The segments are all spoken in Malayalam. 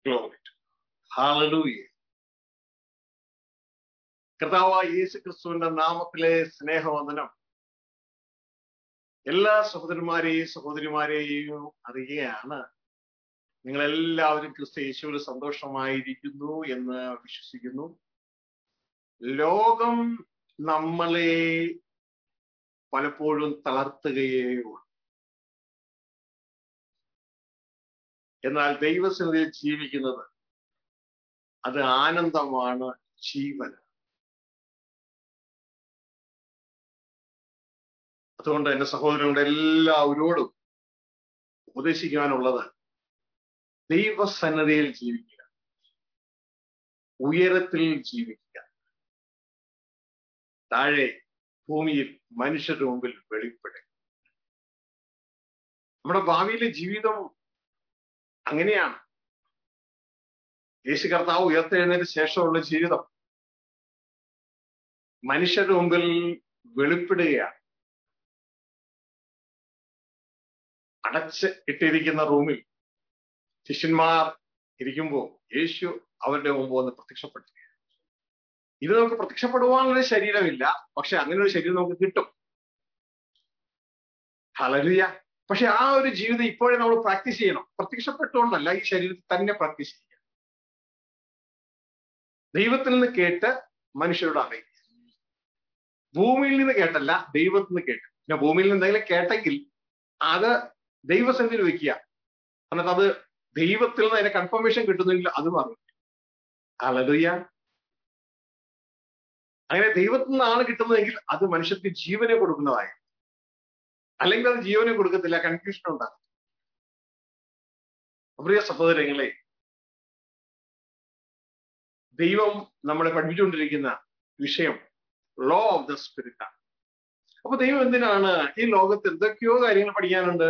Glory to Hallelujah. കർത്താവായ യേശു ക്രിസ്തുവിന്റെ നാമത്തിലെ സ്നേഹവന്ദനം എല്ലാ സഹോദരന്മാരെയും സഹോദരിമാരെയും അറിയുകയാണ് നിങ്ങൾ എല്ലാവരും ക്രിസ്തു യേശുവിൽ സന്തോഷമായിരിക്കുന്നു എന്ന് വിശ്വസിക്കുന്നു ലോകം നമ്മളെ പലപ്പോഴും തളർത്തുകയേ ഉള്ളൂ എന്നാൽ ദൈവസന്നിധിയിൽ ജീവിക്കുന്നത് അത് ആനന്ദമാണ് ജീവൻ അതുകൊണ്ട് എന്റെ സഹോദരങ്ങളുടെ എല്ലാവരോടും ഉപദേശിക്കാനുള്ളത് ദൈവസന്നദ്ധയിൽ ജീവിക്കുക ഉയരത്തിൽ ജീവിക്കുക താഴെ ഭൂമിയിൽ മനുഷ്യരുടെ മുമ്പിൽ വെളിപ്പെടുക നമ്മുടെ ഭാവിയിലെ ജീവിതം അങ്ങനെയാണ് യേശു കർത്താവ് ഉയർത്തെഴുന്നതിന് ശേഷമുള്ള ജീവിതം മനുഷ്യരുടെ മുമ്പിൽ വെളിപ്പെടുകയാണ് അടച്ച് ഇട്ടിരിക്കുന്ന റൂമിൽ ശിഷ്യന്മാർ ഇരിക്കുമ്പോൾ യേശു അവരുടെ മുമ്പ് വന്ന് പ്രത്യക്ഷപ്പെട്ടു ഇത് നമുക്ക് പ്രത്യക്ഷപ്പെടുവാനുള്ള ശരീരമില്ല പക്ഷെ അങ്ങനെ ഒരു ശരീരം നമുക്ക് കിട്ടും ഹലരിയ പക്ഷെ ആ ഒരു ജീവിതം ഇപ്പോഴേ നമ്മൾ പ്രാക്ടീസ് ചെയ്യണം പ്രത്യക്ഷപ്പെട്ടുകൊണ്ടല്ല ഈ ശരീരത്തിൽ തന്നെ പ്രാക്ടീസ് ചെയ്യുക ദൈവത്തിൽ നിന്ന് കേട്ട് മനുഷ്യരോട് അറിയിക്കുക ഭൂമിയിൽ നിന്ന് കേട്ടല്ല ദൈവത്തിൽ നിന്ന് കേട്ട് പിന്നെ ഭൂമിയിൽ നിന്ന് എന്തെങ്കിലും കേട്ടെങ്കിൽ അത് ദൈവസന്നിധിയിൽ വെക്കുക എന്നിട്ട് അത് ദൈവത്തിൽ നിന്ന് അതിന്റെ കൺഫർമേഷൻ കിട്ടുന്നെങ്കിൽ അതും അറിയും അലറിയ അങ്ങനെ ദൈവത്തിൽ നിന്നാണ് കിട്ടുന്നതെങ്കിൽ അത് മനുഷ്യർക്ക് ജീവനെ കൊടുക്കുന്നതായി അല്ലെങ്കിൽ അത് ജീവനെ കൊടുക്കത്തില്ല കൺഫ്യൂഷൻ ഉണ്ടാകും പ്രിയ സഹോദരങ്ങളെ ദൈവം നമ്മളെ പഠിപ്പിച്ചുകൊണ്ടിരിക്കുന്ന വിഷയം ലോ ഓഫ് ദ സ്പിരിറ്റ് ആണ് അപ്പൊ ദൈവം എന്തിനാണ് ഈ ലോകത്ത് എന്തൊക്കെയോ കാര്യങ്ങൾ പഠിക്കാനുണ്ട്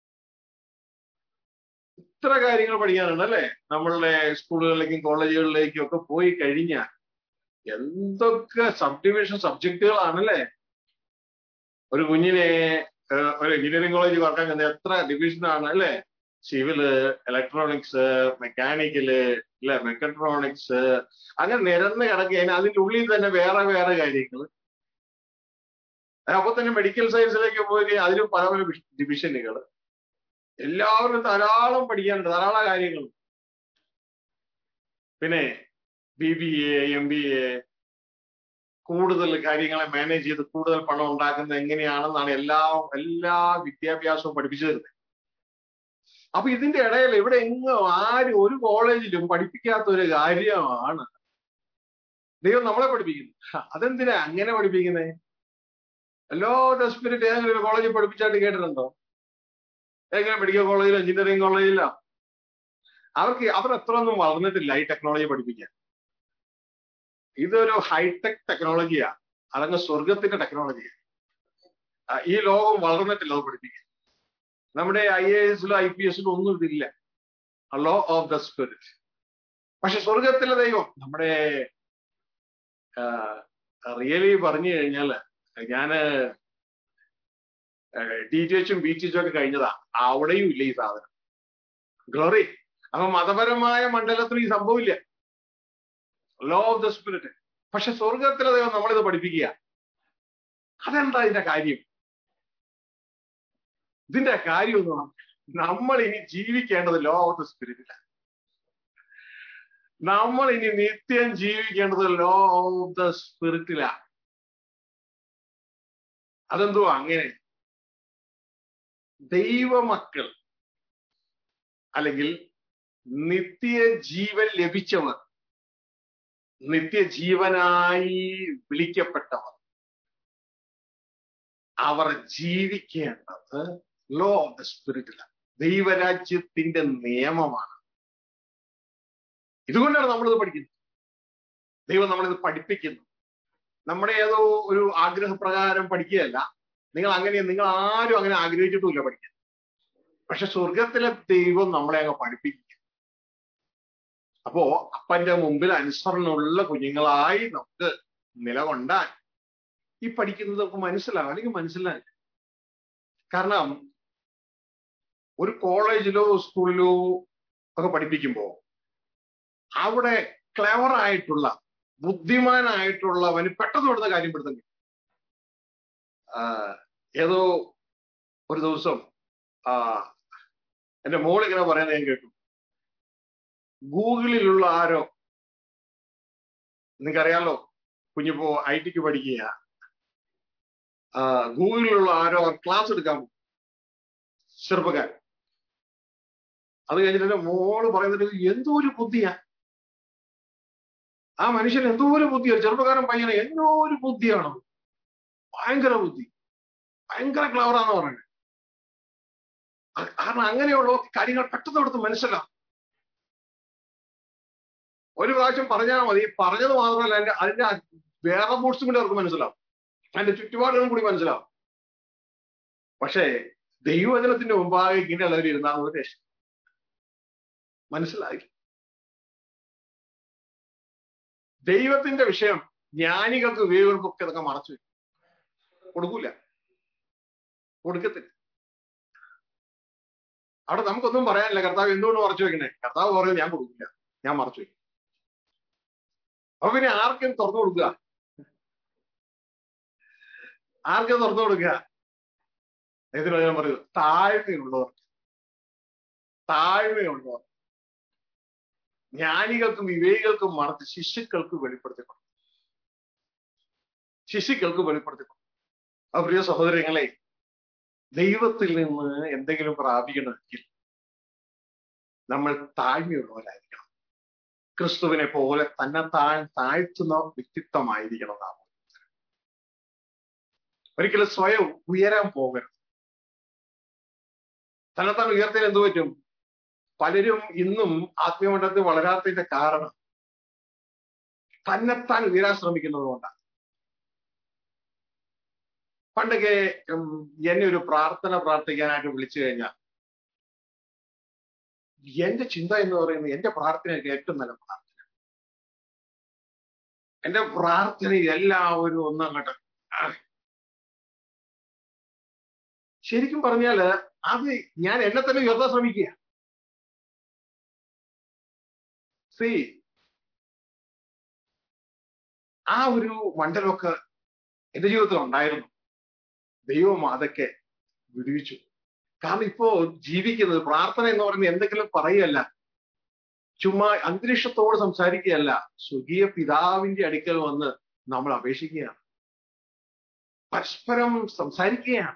ഇത്ര കാര്യങ്ങൾ പഠിക്കാനുണ്ട് അല്ലെ നമ്മളുടെ സ്കൂളുകളിലേക്കും കോളേജുകളിലേക്കും ഒക്കെ പോയി കഴിഞ്ഞാൽ എന്തൊക്കെ സബ് ഡിവിഷൻ സബ്ജക്റ്റുകളാണല്ലേ ഒരു കുഞ്ഞിനെ ഒരു എഞ്ചിനീയറിംഗ് കോളേജ് വർക്കാൻ ചെന്ന എത്ര ഡിവിഷനാണ് അല്ലെ സിവില് ഇലക്ട്രോണിക്സ് മെക്കാനിക്കല് അല്ലെ മെക്കട്രോണിക്സ് അങ്ങനെ നിരന്ന് കിടക്കുകയാണ് അതിന്റെ ഉള്ളിൽ തന്നെ വേറെ വേറെ കാര്യങ്ങൾ അപ്പൊ തന്നെ മെഡിക്കൽ സയൻസിലേക്ക് പോയി അതിലും പല പല ഡിവിഷനുകൾ എല്ലാവരും ധാരാളം പഠിക്കാനുണ്ട് ധാരാളം കാര്യങ്ങൾ പിന്നെ B B A M B A കൂടുതൽ കാര്യങ്ങളെ മാനേജ് ചെയ്ത് കൂടുതൽ പണം ഉണ്ടാക്കുന്നത് എങ്ങനെയാണെന്നാണ് എല്ലാ എല്ലാ വിദ്യാഭ്യാസവും പഠിപ്പിച്ചു തരുന്നത് അപ്പൊ ഇതിന്റെ ഇടയിൽ ഇവിടെ എങ്ങും ആരും ഒരു കോളേജിലും പഠിപ്പിക്കാത്ത ഒരു കാര്യമാണ് ദൈവം നമ്മളെ പഠിപ്പിക്കുന്നു അതെന്തിനാ അങ്ങനെ പഠിപ്പിക്കുന്നത് എല്ലോ സ്പിരിറ്റ് ഏതെങ്കിലും ഒരു കോളേജിൽ പഠിപ്പിച്ചായിട്ട് കേട്ടിട്ടുണ്ടോ എങ്ങനെ മെഡിക്കൽ കോളേജിലോ എഞ്ചിനീയറിംഗ് കോളേജിലോ അവർക്ക് അവർ എത്ര ഒന്നും വളർന്നിട്ടില്ല ഈ ടെക്നോളജി പഠിപ്പിക്കാൻ ഇതൊരു ഹൈടെക് ടെക്നോളജിയാ അതങ്ങ് സ്വർഗത്തിന്റെ ടെക്നോളജിയാ ഈ ലോകം വളർന്നിട്ടില്ല അത് പഠിപ്പിക്കാൻ നമ്മുടെ ഐ എ എസിലോ ഐ പി എസിലോ ഒന്നും ഇതില്ല ലോ ഓഫ് ദ സ്പിരിറ്റ് പക്ഷെ സ്വർഗത്തിലെ ദൈവം നമ്മുടെ റിയലി പറഞ്ഞു കഴിഞ്ഞാല് ഞാന് ഡി ടി എച്ചും ബി ടി എച്ചും ഒക്കെ കഴിഞ്ഞതാ അവിടെയും ഇല്ല ഈ സാധനം ഗ്ലോറി അപ്പൊ മതപരമായ മണ്ഡലത്തിൽ ഈ സംഭവമില്ല ലോ ഓഫ് ദ സ്പിരിറ്റ് പക്ഷെ സ്വർഗത്തിലെ ദൈവം നമ്മളിത് പഠിപ്പിക്കുക അതെന്താ ഇതിന്റെ കാര്യം ഇതിന്റെ കാര്യം ഒന്നും നമ്മൾ ഇനി ജീവിക്കേണ്ടത് ലോ ഓഫ് ദ സ്പിരിറ്റിലാണ് നമ്മൾ ഇനി നിത്യം ജീവിക്കേണ്ടത് ലോ ഓഫ് ദ സ്പിരിറ്റിലാണ് അതെന്തോ അങ്ങനെ ദൈവമക്കൾ അല്ലെങ്കിൽ നിത്യ ജീവൻ ലഭിച്ചവർ നിത്യജീവനായി വിളിക്കപ്പെട്ടവർ അവർ ജീവിക്കേണ്ടത് ലോ ഓഫ് ദ സ്പിരിറ്റിലാണ് ദൈവരാജ്യത്തിന്റെ നിയമമാണ് ഇതുകൊണ്ടാണ് നമ്മളിത് പഠിക്കുന്നത് ദൈവം നമ്മളിത് പഠിപ്പിക്കുന്നു നമ്മുടെ ഏതോ ഒരു ആഗ്രഹപ്രകാരം പഠിക്കുകയല്ല നിങ്ങൾ അങ്ങനെ നിങ്ങൾ ആരും അങ്ങനെ ആഗ്രഹിച്ചിട്ടുമില്ല പഠിക്കാൻ പക്ഷെ സ്വർഗത്തിലെ ദൈവം നമ്മളെ അങ്ങ് പഠിപ്പിക്കുക അപ്പോ അപ്പന്റെ മുമ്പിൽ അനുസരണമുള്ള കുഞ്ഞുങ്ങളായി നമുക്ക് നിലകൊണ്ടാൻ ഈ പഠിക്കുന്നത് നമുക്ക് മനസ്സിലാകും അല്ലെങ്കിൽ മനസ്സിലാകില്ല കാരണം ഒരു കോളേജിലോ സ്കൂളിലോ ഒക്കെ പഠിപ്പിക്കുമ്പോൾ അവിടെ ക്ലവർ ആയിട്ടുള്ള ബുദ്ധിമാനായിട്ടുള്ളവന് പെട്ടെന്ന് വിടുന്ന കാര്യം പിടുത്തം കിട്ടും. ആ, ഏതോ ഒരു ദിവസം ആ എന്റെ മോൾ ഇങ്ങനെ പറയുന്നത് ഞാൻ കേട്ടു ഗൂഗിളിലുള്ള ആരോ നിങ്ങൾക്കറിയാലോ കുഞ്ഞിപ്പോ ഐ ടിക്ക് പഠിക്കുക ആ, ഗൂഗിളിലുള്ള ആരോ ക്ലാസ് എടുക്കാൻ പോകും. ചെറുപ്പക്കാരൻ അത് കഴിഞ്ഞിട്ട് എന്റെ മോള് പറയുന്നത് എന്തോ ഒരു ബുദ്ധിയാ ആ മനുഷ്യൻ എന്തോ ഒരു ബുദ്ധിയാണ് ചെറുപ്പക്കാരൻ പയ്യനെ എന്തോ ഒരു ബുദ്ധിയാണ് ഭയങ്കര ബുദ്ധി ഭയങ്കര ക്ലവറാന്ന് പറയുന്നത് അത് കാരണം അങ്ങനെയുള്ള കാര്യങ്ങൾ പെട്ടെന്ന് എടുത്ത് മനസ്സിലാവും ഒരു പ്രാവശ്യം പറഞ്ഞാൽ മതി പറഞ്ഞത് മാത്രമല്ല അതിന്റെ അതിന്റെ വേറെ ബോട്ട്സും കൂടി അവർക്ക് മനസ്സിലാവും അതിന്റെ ചുറ്റുപാടുകളും കൂടി മനസ്സിലാവും പക്ഷേ ദൈവവചനത്തിന്റെ മുമ്പാകെ ഇങ്ങനെയുള്ളവർ ഇരുന്നാൽ ഒരു രക്ഷ മനസ്സിലായി ദൈവത്തിന്റെ വിഷയം ജ്ഞാനികൾക്ക് വിവേകർക്കൊക്കെ ഇതൊക്കെ മറച്ചു വെക്കും. കൊടുക്കൂല കൊടുക്കത്തില്ല അവിടെ നമുക്കൊന്നും പറയാനില്ല കർത്താവ് എന്തുകൊണ്ട് മറച്ചു വെക്കണേ കർത്താവ് പറയും ഞാൻ കൊടുക്കില്ല ഞാൻ മറച്ചു വെക്കും അപ്പൊ പിന്നെ ആർക്കും തുറന്നു കൊടുക്കുക ആർക്കും തുറന്നു കൊടുക്കുക ഇതിന് ഞാൻ പറയുന്നത് താഴ്മയുള്ളവർ താഴ്മയുള്ളവർ ജ്ഞാനികൾക്കും വിവേകികൾക്കും മറച്ച് ശിശുക്കൾക്ക് വെളിപ്പെടുത്തിക്കൊണ്ടു ശിശുക്കൾക്ക് വെളിപ്പെടുത്തിക്കൊണ്ടു ആ പ്രിയ സഹോദരങ്ങളെ ദൈവത്തിൽ നിന്ന് എന്തെങ്കിലും പ്രാപിക്കണമെങ്കിൽ നമ്മൾ താഴ്മയുള്ളവരായിരിക്കണം ക്രിസ്തുവിനെ പോലെ തന്നെ താൻ താഴ്ത്തുന്ന വ്യക്തിത്വമായിരിക്കണം നാം ഒരിക്കലും സ്വയം ഉയരാൻ പോകരുത് തന്നെത്താൻ ഉയർത്താൻ എന്തു പറ്റും പലരും ഇന്നും ആത്മീയമണ്ഡലത്തിൽ വളരാത്തതിന്റെ കാരണം തന്നെത്താൻ ഉയരാൻ ശ്രമിക്കുന്നത് കൊണ്ടാണ് പണ്ടൊക്കെ ഉം, എന്നെ ഒരു പ്രാർത്ഥന പ്രാർത്ഥിക്കാനായിട്ട് വിളിച്ചു കഴിഞ്ഞാൽ എന്റെ ചിന്ത എന്ന് പറയുന്നത് എന്റെ പ്രാർത്ഥനയൊക്കെ ഏറ്റവും നല്ല പ്രാർത്ഥന എന്റെ പ്രാർത്ഥന എല്ലാവരും ഒന്നങ്ങോട്ട് ആ. ശരിക്കും പറഞ്ഞാല് അത് ഞാൻ എന്നെ തന്നെ ഉയർത്താൻ ശ്രമിക്കുക സി ആ ഒരു മണ്ഡലമൊക്കെ എന്റെ ജീവിതത്തിൽ ഉണ്ടായിരുന്നു ദൈവം അതൊക്കെ വിടുവിച്ചു കാരണം ഇപ്പോ ജീവിക്കുന്നത് പ്രാർത്ഥന എന്ന് പറയുന്നത് എന്തെങ്കിലും പറയല്ല ചുമ്മാ അന്തരീക്ഷത്തോട് സംസാരിക്കുകയല്ല സ്വകീയ പിതാവിന്റെ അടുക്കൽ വന്ന് നമ്മൾ അപേക്ഷിക്കുകയാണ് പരസ്പരം സംസാരിക്കുകയാണ്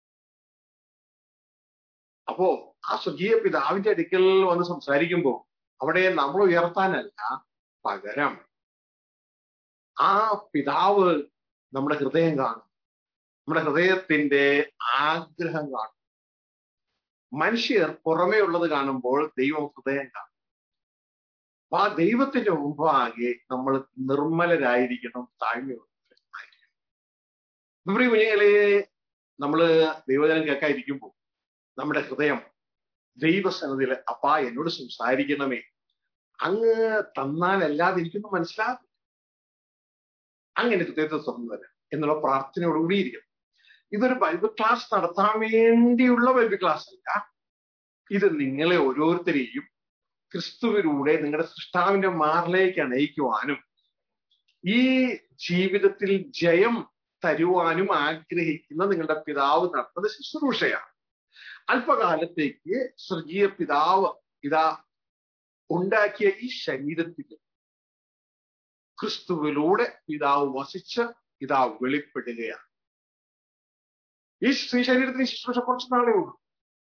അപ്പോ ആ സ്വകീയ പിതാവിന്റെ അടുക്കൽ വന്ന് സംസാരിക്കുമ്പോൾ അവിടെ നമ്മൾ ഉയർത്താനല്ല പകരം ആ പിതാവ് നമ്മുടെ ഹൃദയം കാണും നമ്മുടെ ഹൃദയത്തിന്റെ ആഗ്രഹം കാണും മനുഷ്യർ പുറമേ ഉള്ളത് കാണുമ്പോൾ ദൈവം ഹൃദയം കാണും അപ്പൊ ആ ദൈവത്തിന്റെ മുമ്പാകെ നമ്മൾ നിർമ്മലരായിരിക്കണം താഴ്മയുള്ളവരായിരിക്കണം പ്രിയ കുഞ്ഞുങ്ങളെ നമ്മള് ദൈവജനം കേൾക്കാതിരിക്കുമ്പോൾ നമ്മുടെ ഹൃദയം ദൈവസന്നതിയിൽ അപ്പാ എന്നോട് സംസാരിക്കണമേ അങ്ങ് തന്നാലല്ലാതെ എനിക്കൊന്നും മനസ്സിലാകും അങ്ങനെ ഹൃദയത്തെ തുറന്നു തരാം എന്നുള്ള പ്രാർത്ഥനയോടുകൂടി ഇരിക്കണം ഇതൊരു ബൈബിൾ ക്ലാസ് നടത്താൻ വേണ്ടിയുള്ള ബൈബിൾ ക്ലാസ് അല്ല ഇത് നിങ്ങളെ ഓരോരുത്തരെയും ക്രിസ്തുവിലൂടെ നിങ്ങളുടെ സൃഷ്ടാവിന്റെ മാറിലേക്ക് അണയിക്കുവാനും ഈ ജീവിതത്തിൽ ജയം തരുവാനും ആഗ്രഹിക്കുന്ന നിങ്ങളുടെ പിതാവ് നടത്തുന്ന ശുശ്രൂഷയാണ് അല്പകാലത്തേക്ക് സ്വർഗീയ പിതാവ് ഇതാ ഉണ്ടാക്കിയ ഈ ശരീരത്തിൽ ക്രിസ്തുവിലൂടെ പിതാവ് വസിച്ച് ഇതാ വെളിപ്പെടുകയാണ് ഈ സ്ത്രീ ശരീരത്തിന് ശുശ്രൂഷ കുറച്ച് നാളേ ഉള്ളൂ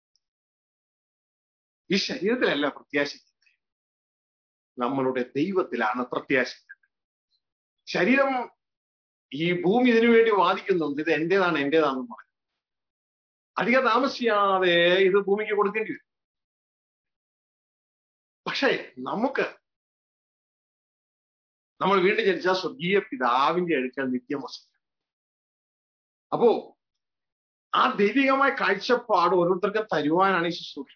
ഈ ശരീരത്തിലല്ല പ്രത്യാശിക്കുന്നത് നമ്മളുടെ ദൈവത്തിലാണ് പ്രത്യാശിക്കുന്നത് ശരീരം ഈ ഭൂമി ഇതിനു വേണ്ടി വാദിക്കുന്നുണ്ട് ഇത് എന്റേതാണ് എന്റേതാണെന്ന് പറഞ്ഞു അധികം താമസിയാതെ ഇത് ഭൂമിക്ക് കൊടുക്കേണ്ടി വരും പക്ഷേ നമുക്ക് നമ്മൾ വീണ്ടും ജനിച്ച സ്വർഗീയ പിതാവിന്റെ അടുക്കൽ നിത്യം വസിക്കും അപ്പോ ആ ദൈവികമായ കാഴ്ചപ്പാട് ഓരോരുത്തർക്കും തരുവാനാണ് ഈ ശുശ്രൂഷ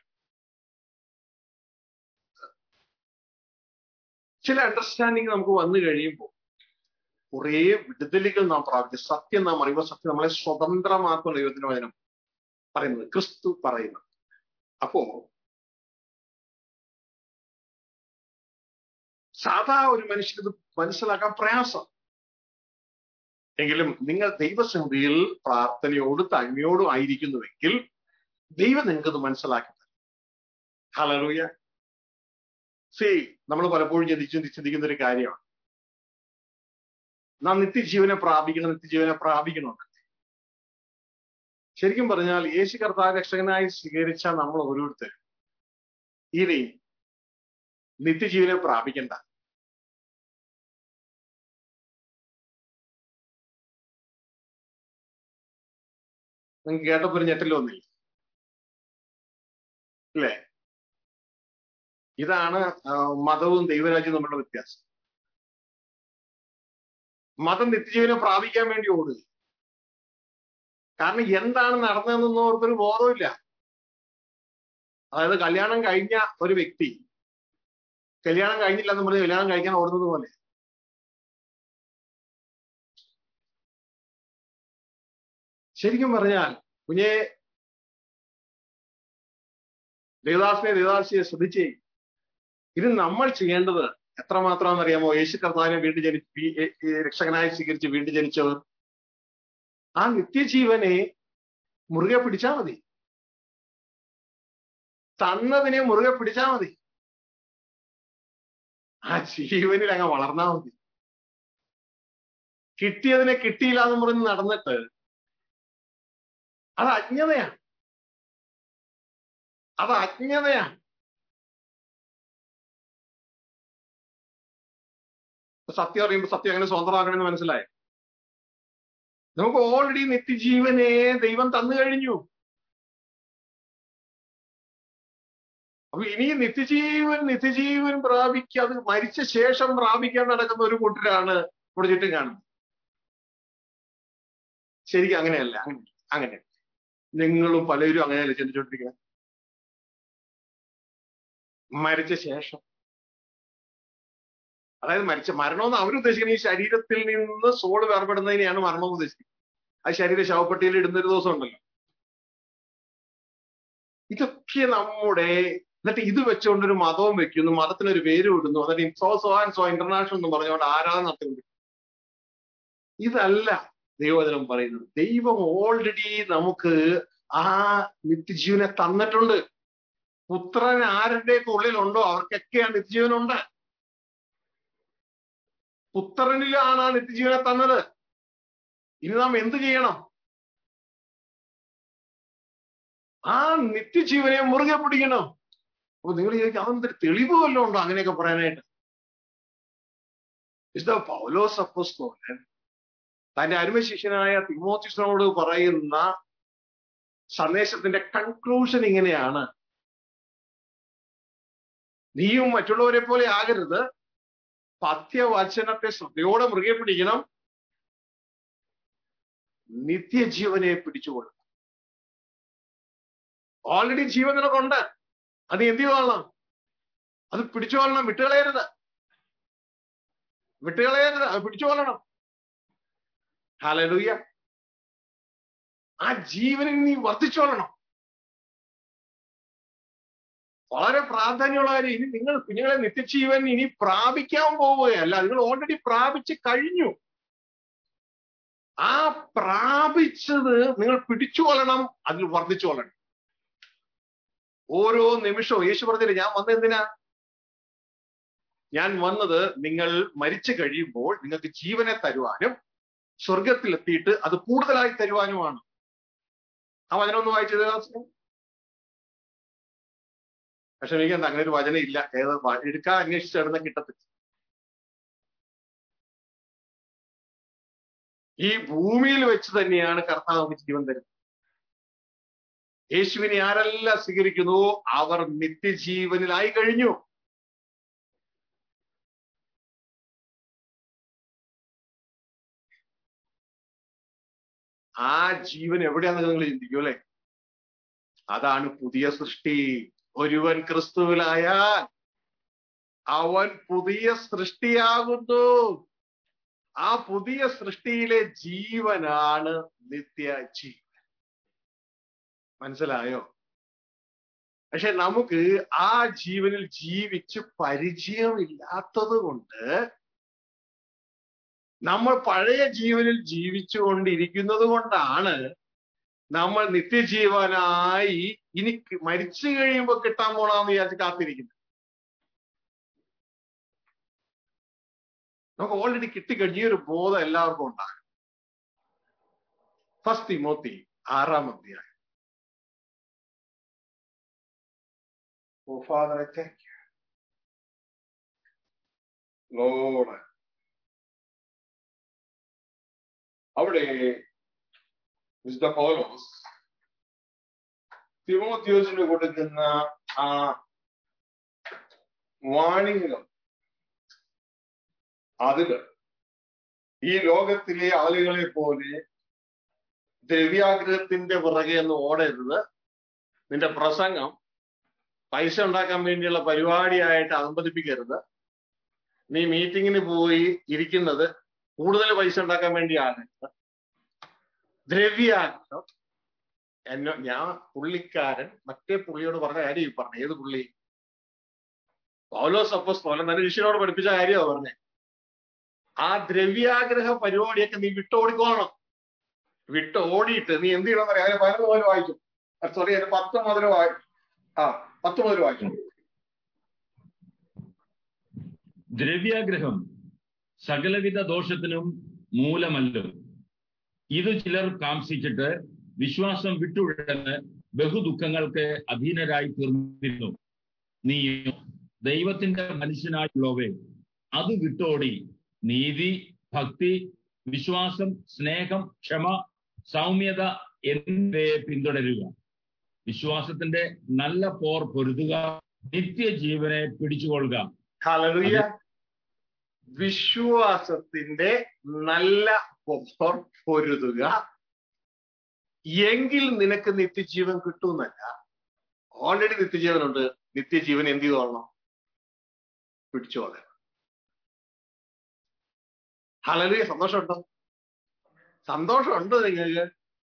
ചില അണ്ടർസ്റ്റാൻഡിങ് നമുക്ക് വന്നു കഴിയുമ്പോൾ കുറേ വിടുതലുകൾ നാം പ്രാപിക്കും സത്യം നാം അറിയുമ്പോൾ സത്യം നമ്മളെ സ്വതന്ത്രമാക്കുന്ന ദൈവത്തിന്റെ വചനം പറയുന്നത് ക്രിസ്തു പറയുന്നത് അപ്പോ സാധാ ഒരു മനുഷ്യന് ഇത് മനസ്സിലാക്കാൻ പ്രയാസം എങ്കിലും നിങ്ങൾ ദൈവസന്നിധിയിൽ പ്രാർത്ഥനയോടും താഴ്മയോടും ആയിരിക്കുന്നുവെങ്കിൽ ദൈവം നിങ്ങൾക്കത് മനസ്സിലാക്കി തരും ഹലറൂയ സേ നമ്മൾ പലപ്പോഴും ചിന്തിച്ചു ചിന്തിക്കുന്ന ഒരു കാര്യമാണ് നാം നിത്യജീവനെ പ്രാപിക്കണം നിത്യജീവനെ പ്രാപിക്കണം ശരിക്കും പറഞ്ഞാൽ യേശു കർത്താവ് രക്ഷകനായി സ്വീകരിച്ച നമ്മൾ ഓരോരുത്തരും ഇനി നിത്യജീവനെ പ്രാപിക്കണ്ട നിങ്ങൾക്ക് കേട്ടപ്പോ ഒരു ഞെട്ടൽ വന്നില്ല അല്ലേ ഇതാണ് മതവും ദൈവരാജ്യവും തമ്മിലുള്ള വ്യത്യാസം മതം നിത്യജീവനെ പ്രാപിക്കാൻ വേണ്ടി ഓടുക കാരണം എന്താണ് നടന്നതെന്നൊന്നും അവർക്കൊരു ബോധമില്ല അതായത് കല്യാണം കഴിഞ്ഞ ഒരു വ്യക്തി കല്യാണം കഴിഞ്ഞില്ല എന്ന് പറഞ്ഞ് കല്യാണം കഴിക്കാൻ ഓടുന്നത് പോലെ ശരിക്കും പറഞ്ഞാൽ കുഞ്ഞെ ദേവദാസിനെ ദേവദാസിയെ ശ്രദ്ധിച്ചേ ഇത് നമ്മൾ ചെയ്യേണ്ടത് എത്രമാത്രം അറിയാമോ യേശു കർത്താവിനെ വീണ്ടും ജനി രക്ഷകനായി സ്വീകരിച്ച് വീണ്ടും ജനിച്ചവർ ആ നിത്യജീവനെ മുറുകെ പിടിച്ചാ മതി തന്നതിനെ മുറുകെ പിടിച്ചാ മതി ആ ജീവനിൽ അങ്ങ് വളർന്നാ മതി കിട്ടിയതിനെ കിട്ടിയില്ല എന്ന് പറഞ്ഞ് നടന്നിട്ട് അത് അജ്ഞതയാണ് അത് അജ്ഞതയാണ് സത്യം അറിയുമ്പോൾ സത്യം എങ്ങനെ സ്വന്തമാക്കണമെന്ന് മനസ്സിലായി നമുക്ക് ഓൾറെഡി നിത്യജീവനെ ദൈവം തന്നു കഴിഞ്ഞു അപ്പൊ ഇനി നിത്യജീവൻ നിത്യജീവൻ പ്രാപിക്കുക അത് മരിച്ച ശേഷം പ്രാപിക്കാൻ നടക്കുന്ന ഒരു കൂട്ടരാണ് ഇവിടെ ചുറ്റും കാണുന്നത് ശരിക്കും അങ്ങനെയല്ല അങ്ങനെ അങ്ങനെ നിങ്ങളും പലരും അങ്ങനെയല്ല ചിന്തിച്ചോണ്ടിരിക്കുക മരിച്ച ശേഷം അതായത് മരിച്ച മരണമെന്ന് അവരുദ്ദേശിക്കുന്നത് ഈ ശരീരത്തിൽ നിന്ന് സോള് വേർപെടുന്നതിനെയാണ് മരണം ഉദ്ദേശിക്കുന്നത് ആ ശരീര ശവപ്പെട്ടിയിൽ ഇടുന്ന ഒരു ദിവസം ഉണ്ടല്ലോ ഇതൊക്കെ നമ്മുടെ എന്നിട്ട് ഇത് വെച്ചുകൊണ്ട് ഒരു മതവും വെക്കുന്നു മതത്തിനൊരു പേര് ഇടുന്നു എന്നിട്ട് so so and so international എന്ന് പറഞ്ഞുകൊണ്ട് ആരാധന നടത്തുന്നു ഇതല്ല ദൈവവചനം പറയുന്നത് ദൈവം ഓൾറെഡി നമുക്ക് ആ നിത്യജീവനെ തന്നിട്ടുണ്ട് പുത്രൻ ആരുടെയൊക്കെ ഉള്ളിലുണ്ടോ അവർക്കൊക്കെ ആ നിത്യജീവനുണ്ട് പുത്രനിലാണ് ആ നിത്യജീവനെ തന്നത് ഇനി നാം എന്ത് ചെയ്യണം ആ നിത്യജീവനെ മുറുകെ പിടിക്കണം അപ്പൊ നിങ്ങൾ ചോദിക്കും അതെന്തൊരു തെളിവ് വല്ലതും ഉണ്ടോ അങ്ങനെയൊക്കെ പറയാനായിട്ട് വിശുദ്ധ പൗലോസ് അപ്പോസ്തോലൻ തന്റെ അരുമ ശിഷ്യനായ തിമോത്തിസിനോട് പറയുന്ന സന്ദേശത്തിന്റെ കൺക്ലൂഷൻ ഇങ്ങനെയാണ് നീയും മറ്റുള്ളവരെ പോലെ ആകരുത് പഥ്യവചനത്തെ ശ്രദ്ധയോടെ മുറുകെ പിടിക്കണം നിത്യജീവനെ പിടിച്ചുകൊള്ളും ഓൾറെഡി ജീവൻ നിനക്കുണ്ട് അത് എന്ത് ചെയ്തോളണം അത് പിടിച്ചുകൊള്ളണം വിട്ടുകളയരുത് വിട്ടുകളയരുത് അത് പിടിച്ചുകൊള്ളണം ഹാലലൂയ ആ ജീവനിൽ നീ വർദ്ധിച്ചോളണം വളരെ പ്രാധാന്യമുള്ള കാര്യം ഇനി നിങ്ങൾ കുഞ്ഞുങ്ങളെ നിത്യജീവൻ ഇനി പ്രാപിക്കാൻ പോവുകയല്ല നിങ്ങൾ ഓൾറെഡി പ്രാപിച്ച് കഴിഞ്ഞു ആ പ്രാപിച്ചത് നിങ്ങൾ പിടിച്ചുകൊള്ളണം അതിൽ വർദ്ധിച്ചുകൊള്ളണം ഓരോ നിമിഷവും യേശു പറഞ്ഞില്ല ഞാൻ വന്നത് എന്തിനാ ഞാൻ വന്നത് നിങ്ങൾ മരിച്ചു കഴിയുമ്പോൾ നിങ്ങൾക്ക് ജീവനെ തരുവാനും സ്വർഗത്തിലെത്തിയിട്ട് അത് കൂടുതലായി തരുവാനുമാണ് ആ വചനം ഒന്ന് വായിച്ചത് പക്ഷെ എനിക്ക് അങ്ങനെ ഒരു വചനം ഇല്ല ഏത് എടുക്കാൻ അന്വേഷിച്ചിടുന്ന കിട്ടത്തില്ല ഈ ഭൂമിയിൽ വെച്ച് തന്നെയാണ് കർത്താവ് നമുക്ക് ജീവൻ തരുന്നത് യേശുവിനെ ആരെല്ലാം സ്വീകരിക്കുന്നു അവർ നിത്യജീവനിലായി കഴിഞ്ഞു ആ ജീവൻ എവിടെയാണെന്ന് നിങ്ങൾ ചിന്തിക്കൂ അല്ലെ അതാണ് പുതിയ സൃഷ്ടി ഒരുവൻ ക്രിസ്തുവിലായാൽ അവൻ പുതിയ സൃഷ്ടിയാകുന്നു ആ പുതിയ സൃഷ്ടിയിലെ ജീവനാണ് നിത്യ ജീവൻ മനസ്സിലായോ പക്ഷെ നമുക്ക് ആ ജീവനിൽ ജീവിച്ച് പരിചയമില്ലാത്തത് കൊണ്ട് നമ്മൾ പഴയ ജീവനിൽ ജീവിച്ചുകൊണ്ടിരിക്കുന്നത് കൊണ്ടാണ് നമ്മൾ നിത്യജീവനായി ഇനി മരിച്ചു കഴിയുമ്പോൾ കിട്ടാൻ പോണാന്ന് വിചാരിച്ച് കാത്തിരിക്കുന്നത് നമുക്ക് ഓൾറെഡി കിട്ടിക്കഴിഞ്ഞ ഈ ഒരു ബോധം എല്ലാവർക്കും ഉണ്ടാകും ഫസ്റ്റ് തിമോത്തി ആറാം അധ്യായം oh father I thank you Lord അവിടെ വിശുദ്ധ പൗലോസ് തിമോത്യോസിന് കൊടുക്കുന്ന ആ വാണിംഗം അതില് ഈ ലോകത്തിലെ ആളുകളെ പോലെ ദ്രവ്യാഗ്രഹത്തിന്റെ പുറകെ ഒന്ന് ഓടരുത് നിന്റെ പ്രസംഗം പൈസ ഉണ്ടാക്കാൻ വേണ്ടിയുള്ള പരിപാടിയായിട്ട് അവമ്പതിപ്പിക്കരുത് നീ മീറ്റിങ്ങിന് പോയി ഇരിക്കുന്നത് കൂടുതൽ പൈസ ഉണ്ടാക്കാൻ വേണ്ടിയാണ് ദ്രവ്യാഗ്രഹം എന്നോ ഞാൻ പുള്ളിക്കാരൻ മറ്റേ പുള്ളിയോട് പറഞ്ഞ കാര്യം ഈ പറഞ്ഞു ഏത് പുള്ളി പൗലോസ് അപ്പോസ്തോലൻ തന്റെ ശിഷ്യനോട് പഠിപ്പിച്ച കാര്യമാണ് പറഞ്ഞേ ആ ദ്രവ്യാഗ്രഹ പരിപാടിയൊക്കെ നീ വിട്ടോടിക്കോണം വിട്ട് ഓടിയിട്ട് നീ എന്ത് ചെയ്യണം പറയാം അതിന് പതിനൊന്ന് മുതൽ വായിക്കും സോറി അതിന് പത്ത് മുതൽ വായിക്കും ആ പത്ത് മുതൽ വായിക്കും ദ്രവ്യാഗ്രഹം സകലവിധ ദോഷത്തിനും മൂലമല്ലോ ഇത് ചിലർ കാംക്ഷിച്ചിട്ട് വിശ്വാസം വിട്ടുവിടന്ന് ബഹുദുഃഖങ്ങൾക്ക് അധീനരായി തീർന്നിരുന്നു നീ ദൈവത്തിന്റെ മനുഷ്യനായുള്ളവേ അത് വിട്ടോടി നീതി ഭക്തി വിശ്വാസം സ്നേഹം ക്ഷമ സൗമ്യത എന്നിവയെ പിന്തുടരുക വിശ്വാസത്തിന്റെ നല്ല പോർ പൊരുതുക നിത്യജീവനെ പിടിച്ചുകൊള്ളുക ഹല്ലേലൂയ വിശ്വാസത്തിന്റെ നല്ല പോർ പൊരുതുക എങ്കിൽ നിനക്ക് നിത്യജീവൻ കിട്ടുമെന്നല്ല ഓൾറെഡി നിത്യജീവനുണ്ട് നിത്യജീവൻ എന്ത് ചെയ്തോളണം പിടിച്ചോളണം ഹലലുയ സന്തോഷമുണ്ടോ സന്തോഷമുണ്ടോ നിങ്ങൾക്ക്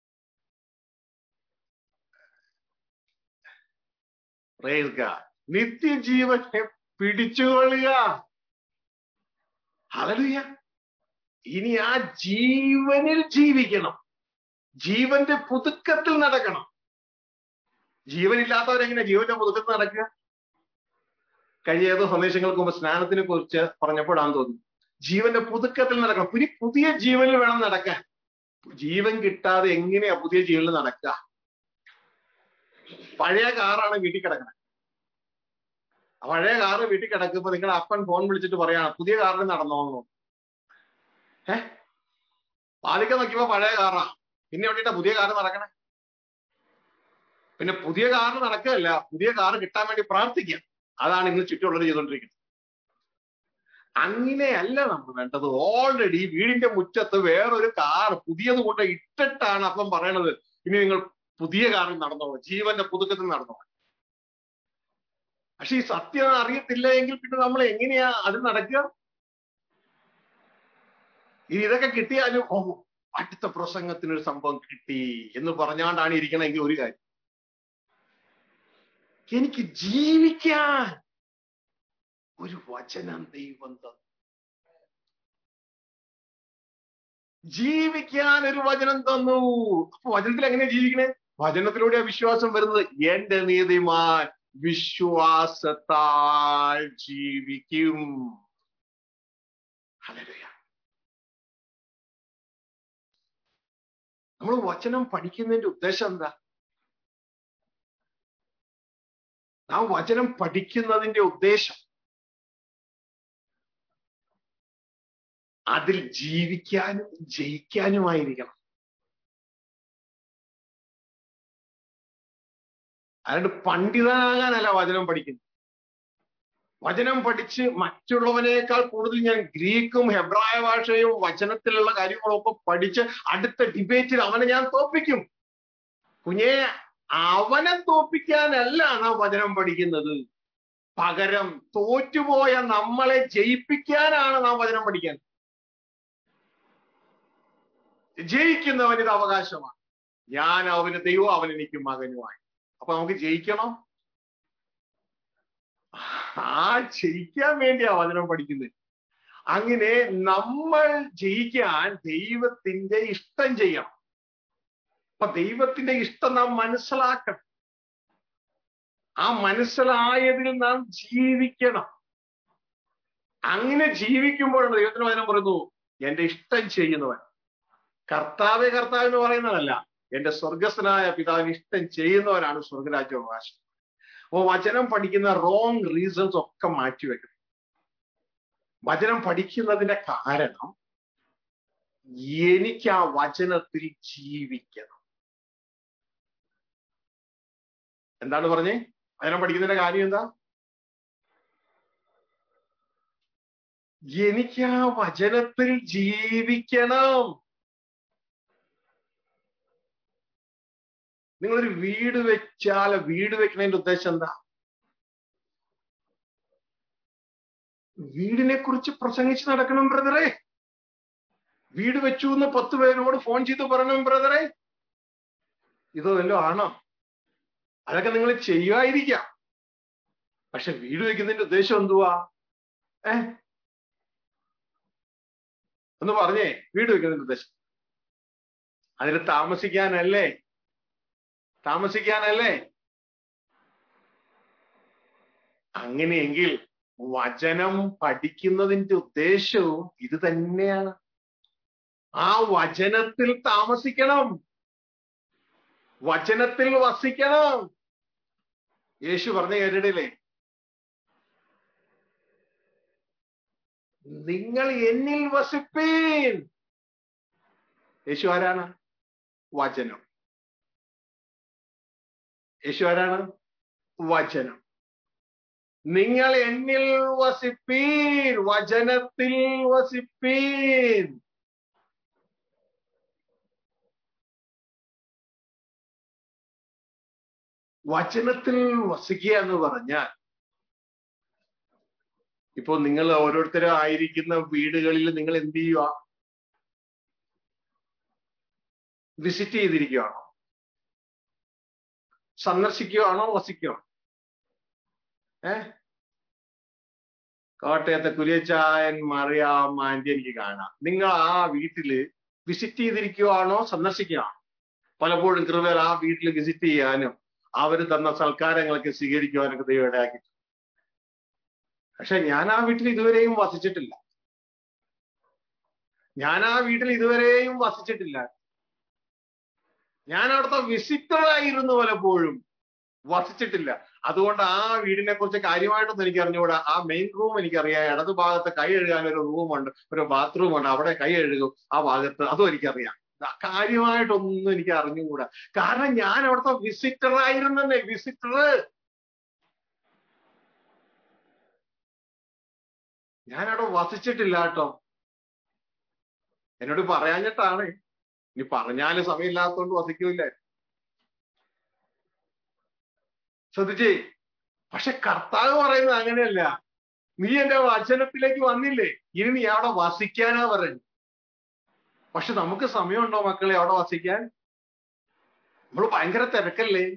Praise God. നിത്യജീവനെ പിടിച്ചുകൊള്ളുക ഹലലുയ ഇനി ആ ജീവനിൽ ജീവിക്കണം ജീവന്റെ പുതുക്കത്തിൽ നടക്കണം ജീവനില്ലാത്തവരെങ്ങനെ ജീവന്റെ പുതുക്കത്തിൽ നടക്കുക കഴിഞ്ഞ ഏതോ സന്ദേശങ്ങൾക്ക് മുമ്പ് സ്നാനത്തിനെ കുറിച്ച് പറഞ്ഞപ്പോഴാന്ന് തോന്നുന്നു ജീവന്റെ പുതുക്കത്തിൽ നടക്കണം ഇനി പുതിയ ജീവനിൽ വേണം നടക്കാൻ ജീവൻ കിട്ടാതെ എങ്ങനെയാ പുതിയ ജീവനിൽ നടക്കുക പഴയ കാറാണ് വീട്ടിൽ കിടക്കുന്നത് പഴയ കാറ് വീട്ടിൽ കിടക്കുമ്പോ നിങ്ങളുടെ അപ്പൻ ഫോൺ വിളിച്ചിട്ട് പറയാണ് പുതിയ കാറിന് നടന്നോന്നു ഏ പാലിക്ക നോക്കിയപ്പോ പഴയ കാറാ പിന്നെ എവിടെയാ പുതിയ കാറ് നടക്കണേ പിന്നെ പുതിയ കാറ് നടക്കുകയല്ല പുതിയ കാറ് കിട്ടാൻ വേണ്ടി പ്രാർത്ഥിക്കുക അതാണ് ഇന്ന് ചുറ്റുമുള്ളവർ ചെയ്തുകൊണ്ടിരിക്കുന്നത് അങ്ങനെയല്ല നമ്മൾ വേണ്ടത് ഓൾറെഡി വീടിന്റെ മുറ്റത്ത് വേറൊരു കാർ പുതിയത് കൊണ്ട് ഇട്ടിട്ടാണ് അപ്പം പറയണത് ഇനി നിങ്ങൾ പുതിയ കാറിൽ നടന്നോളൂ ജീവന്റെ പുതുക്കത്തിൽ നടന്നോളൂ പക്ഷെ ഈ സത്യം അറിയത്തില്ല എങ്കിൽ പിന്നെ നമ്മൾ എങ്ങനെയാ അത് നടക്കുക ഇനി ഇതൊക്കെ കിട്ടിയാലും ഓ അടുത്ത പ്രസംഗത്തിനൊരു സംഭവം കിട്ടി എന്ന് പറഞ്ഞാണ്ടാണ് ഇരിക്കണമെങ്കിൽ ഒരു കാര്യം എനിക്ക് ജീവിക്കാൻ ഒരു വചനം ദൈവം തന്നു ജീവിക്കാൻ ഒരു വചനം തന്നു അപ്പൊ വചനത്തിൽ എങ്ങനെയാ ജീവിക്കണേ വചനത്തിലൂടെ വിശ്വാസം വരുന്നത് എന്റെ നീതിമാൻ വിശ്വാസത്താൽ ജീവിക്കും ഹല്ലേലൂയ നമ്മൾ വചനം പഠിക്കുന്നതിന്റെ ഉദ്ദേശം എന്താ നാം വചനം പഠിക്കുന്നതിന്റെ ഉദ്ദേശം അതിൽ ജീവിക്കാനും ജയിക്കാനുമായിരിക്കണം അതുകൊണ്ട് പണ്ഡിതനാകാനല്ല വചനം പഠിക്കുന്നത് വചനം പഠിച്ച് മറ്റുള്ളവനേക്കാൾ കൂടുതൽ ഞാൻ ഗ്രീക്കും ഹെബ്രായ ഭാഷയും വചനത്തിലുള്ള കാര്യങ്ങളൊക്കെ പഠിച്ച് അടുത്ത ഡിബേറ്റിൽ അവനെ ഞാൻ തോപ്പിക്കും കുഞ്ഞെ അവനെ തോപ്പിക്കാനല്ല നാം വചനം പഠിക്കുന്നത് പകരം തോറ്റുപോയ നമ്മളെ ജയിപ്പിക്കാനാണ് നാം വചനം പഠിക്കാൻ ജയിക്കുന്നവൻ ഇത് അവകാശമാണ് ഞാൻ അവന് ദൈവം അവൻ എനിക്ക് മകനുമായി അപ്പൊ നമുക്ക് ജയിക്കണം ആ ജയിക്കാൻ വേണ്ടിയാ വചനം പഠിക്കുന്നത് അങ്ങനെ നമ്മൾ ജയിക്കാൻ ദൈവത്തിന്റെ ഇഷ്ടം ചെയ്യണം അപ്പൊ ദൈവത്തിന്റെ ഇഷ്ടം നാം മനസ്സിലാക്കണം ആ മനസ്സിലായതിൽ നാം ജീവിക്കണം അങ്ങനെ ജീവിക്കുമ്പോഴാണ് ദൈവത്തിന് വചനം പറയുന്നു എന്റെ ഇഷ്ടം ചെയ്യുന്നവൻ കർത്താവെ കർത്താവ് എന്ന് പറയുന്നതല്ല എന്റെ സ്വർഗസ്ഥനായ പിതാവിന് ഇഷ്ടം ചെയ്യുന്നവരാണ് സ്വർഗരാജ്യാവകാശം അപ്പോ വചനം പഠിക്കുന്ന റോങ് റീസൺസ് ഒക്കെ മാറ്റിവെക്കണം വചനം പഠിക്കുന്നതിന്റെ കാരണം എനിക്ക് ആ വചനത്തിൽ ജീവിക്കണം എന്താണ് പറഞ്ഞേ വചനം പഠിക്കുന്നതിന്റെ കാര്യം എന്താ എനിക്ക് ആ വചനത്തിൽ ജീവിക്കണം നിങ്ങളൊരു വീട് വെച്ചാൽ വീട് വെക്കുന്നതിന്റെ ഉദ്ദേശം എന്താ വീടിനെ കുറിച്ച് പ്രസംഗിച്ച് നടക്കണം ബ്രദറെ വീട് വെച്ചു എന്ന് പത്ത് പേരോട് ഫോൺ ചെയ്ത് പറയണം ബ്രദറെ ഇതോ വല്ലോ ആണോ അതൊക്കെ നിങ്ങൾ ചെയ്യുമായിരിക്കാം പക്ഷെ വീട് വെക്കുന്നതിന്റെ ഉദ്ദേശം എന്തുവാ ഏ ഒന്ന് പറഞ്ഞേ വീട് വെക്കുന്നതിന്റെ ഉദ്ദേശം അതിൽ താമസിക്കാനല്ലേ താമസിക്കാനല്ലേ അങ്ങനെയെങ്കിൽ വചനം പഠിക്കുന്നതിന്റെ ഉദ്ദേശവും ഇത് തന്നെയാണ് ആ വചനത്തിൽ താമസിക്കണം വചനത്തിൽ വസിക്കണം യേശു പറഞ്ഞ കേട്ടിട്ടില്ലേ നിങ്ങൾ എന്നിൽ വസിപ്പീൻ യേശു ആരാണ് വചനം യേശു ആരാണ് വചനം നിങ്ങൾ എന്നിൽ വസിപ്പീൻ വചനത്തിൽ വസിപ്പീൻ വചനത്തിൽ വസിക്കുക എന്ന് പറഞ്ഞാൽ ഇപ്പൊ നിങ്ങൾ ഓരോരുത്തരും ആയിരിക്കുന്ന വീടുകളിൽ നിങ്ങൾ എന്ത് ചെയ്യുക വിസിറ്റ് ചെയ്തിരിക്കുകയാണോ സന്ദർശിക്കുകയാണോ വസിക്കുകയാണോ ഏ കോട്ടയത്തെ കുര്യച്ചായൻ മറിയാം ആന്റി എനിക്ക് കാണാം നിങ്ങൾ ആ വീട്ടില് വിസിറ്റ് ചെയ്തിരിക്കുകയാണോ സന്ദർശിക്കുകയാണോ പലപ്പോഴും കൃപർ ആ വീട്ടിൽ വിസിറ്റ് ചെയ്യാനും അവർ തന്ന സൽക്കാരങ്ങളൊക്കെ സ്വീകരിക്കുവാനൊക്കെ ദൈവം ഇടയാക്കി പക്ഷെ ഞാൻ ആ വീട്ടിൽ ഇതുവരെയും വസിച്ചിട്ടില്ല ഞാൻ ആ വീട്ടിൽ ഇതുവരെയും വസിച്ചിട്ടില്ല ഞാൻ അവിടുത്തെ വിസിറ്റർ ആയിരുന്നു പലപ്പോഴും വസിച്ചിട്ടില്ല അതുകൊണ്ട് ആ വീടിനെ കുറിച്ച് കാര്യമായിട്ടൊന്നും എനിക്ക് അറിഞ്ഞുകൂടാ ആ മെയിൻ റൂം എനിക്കറിയാം ഇടതു ഭാഗത്ത് കൈ കഴുകാൻ ഒരു റൂമുണ്ട് ഒരു ബാത്റൂം ഉണ്ട് അവിടെ കൈ കഴുകും ആ ഭാഗത്ത് അതും എനിക്കറിയാം കാര്യമായിട്ടൊന്നും എനിക്ക് അറിഞ്ഞുകൂടാ കാരണം ഞാൻ അവിടുത്തെ വിസിറ്റർ ആയിരുന്നെ വിസിറ്റർ ഞാൻ അവിടെ വസിച്ചിട്ടില്ല കേട്ടോ എന്നോട് പറയാഞ്ഞിട്ടാണ് ഇനി പറഞ്ഞാല് സമയമില്ലാത്തതുകൊണ്ട് വസിക്കൂല ശ്രദ്ധിച്ചേ പക്ഷെ കർത്താവ് പറയുന്നത് അങ്ങനെയല്ല നീ എന്റെ വചനത്തിലേക്ക് വന്നില്ലേ ഇനി നീ അവിടെ വസിക്കാനാ പറഞ്ഞു പക്ഷെ നമുക്ക് സമയമുണ്ടോ മക്കളെ അവിടെ വസിക്കാൻ നമ്മൾ ഭയങ്കര തിരക്കല്ലേ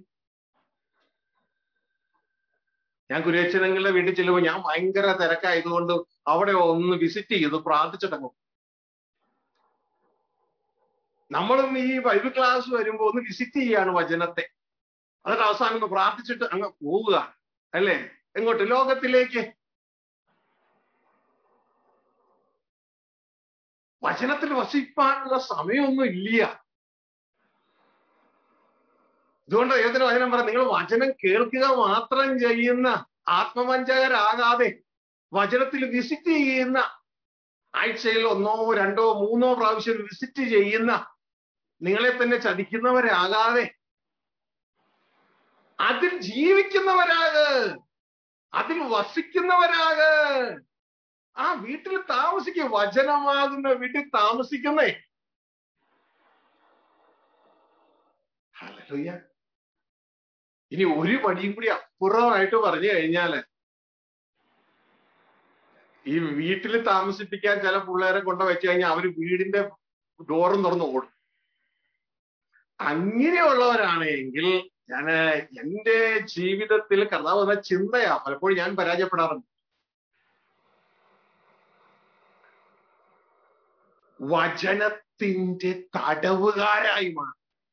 ഞാൻ കുരേച്ചനങ്ങളുടെ വീട്ടിൽ ചെല്ലുമ്പോൾ ഞാൻ ഭയങ്കര തിരക്കായതുകൊണ്ട് അവിടെ ഒന്ന് വിസിറ്റ് ചെയ്തു പ്രാർത്ഥിച്ചിട്ടങ്ങും നമ്മളും ഈ ബൈബിൾ ക്ലാസ് വരുമ്പോ ഒന്ന് വിസിറ്റ് ചെയ്യാണ് വചനത്തെ എന്നിട്ട് അവസാനം ഒന്ന് പ്രാർത്ഥിച്ചിട്ട് അങ്ങ് പോവുക അല്ലേ എങ്ങോട്ട് ലോകത്തിലേക്ക് വചനത്തിൽ വസിപ്പാനുള്ള സമയമൊന്നും ഇല്ല ഇതുകൊണ്ട് ഏതൊരു വചനം പറ നിങ്ങൾ വചനം കേൾക്കുക മാത്രം ചെയ്യുന്ന ആത്മവഞ്ചകരാകാതെ വചനത്തിൽ വിസിറ്റ് ചെയ്യുന്ന ആഴ്ചയിൽ ഒന്നോ രണ്ടോ മൂന്നോ പ്രാവശ്യം വിസിറ്റ് ചെയ്യുന്ന നിങ്ങളെ തന്നെ ചതിക്കുന്നവരാകാതെ അതിൽ ജീവിക്കുന്നവരാക് അതിൽ വസിക്കുന്നവരാക് ആ വീട്ടിൽ താമസിക്കുക വചനമാകുന്ന വീട്ടിൽ താമസിക്കുന്നേ ഹല്ലേലൂയ ഇനി ഒരു പടിയും കൂടി അപ്പുറമായിട്ട് പറഞ്ഞു കഴിഞ്ഞാല് ഈ വീട്ടിൽ താമസിപ്പിക്കാൻ ചില പിള്ളേരെ കൊണ്ട് വെച്ച് കഴിഞ്ഞാൽ അവര് വീടിന്റെ ഡോറും തുറന്ന് ഓടും അങ്ങനെയുള്ളവരാണെങ്കിൽ ഞാന് എന്റെ ജീവിതത്തിൽ കർത്താവ് എന്ന ചിന്തയാ പലപ്പോഴും ഞാൻ പരാജയപ്പെടാറുണ്ട് വചനത്തിന്റെ തടവുകാരായി മാറും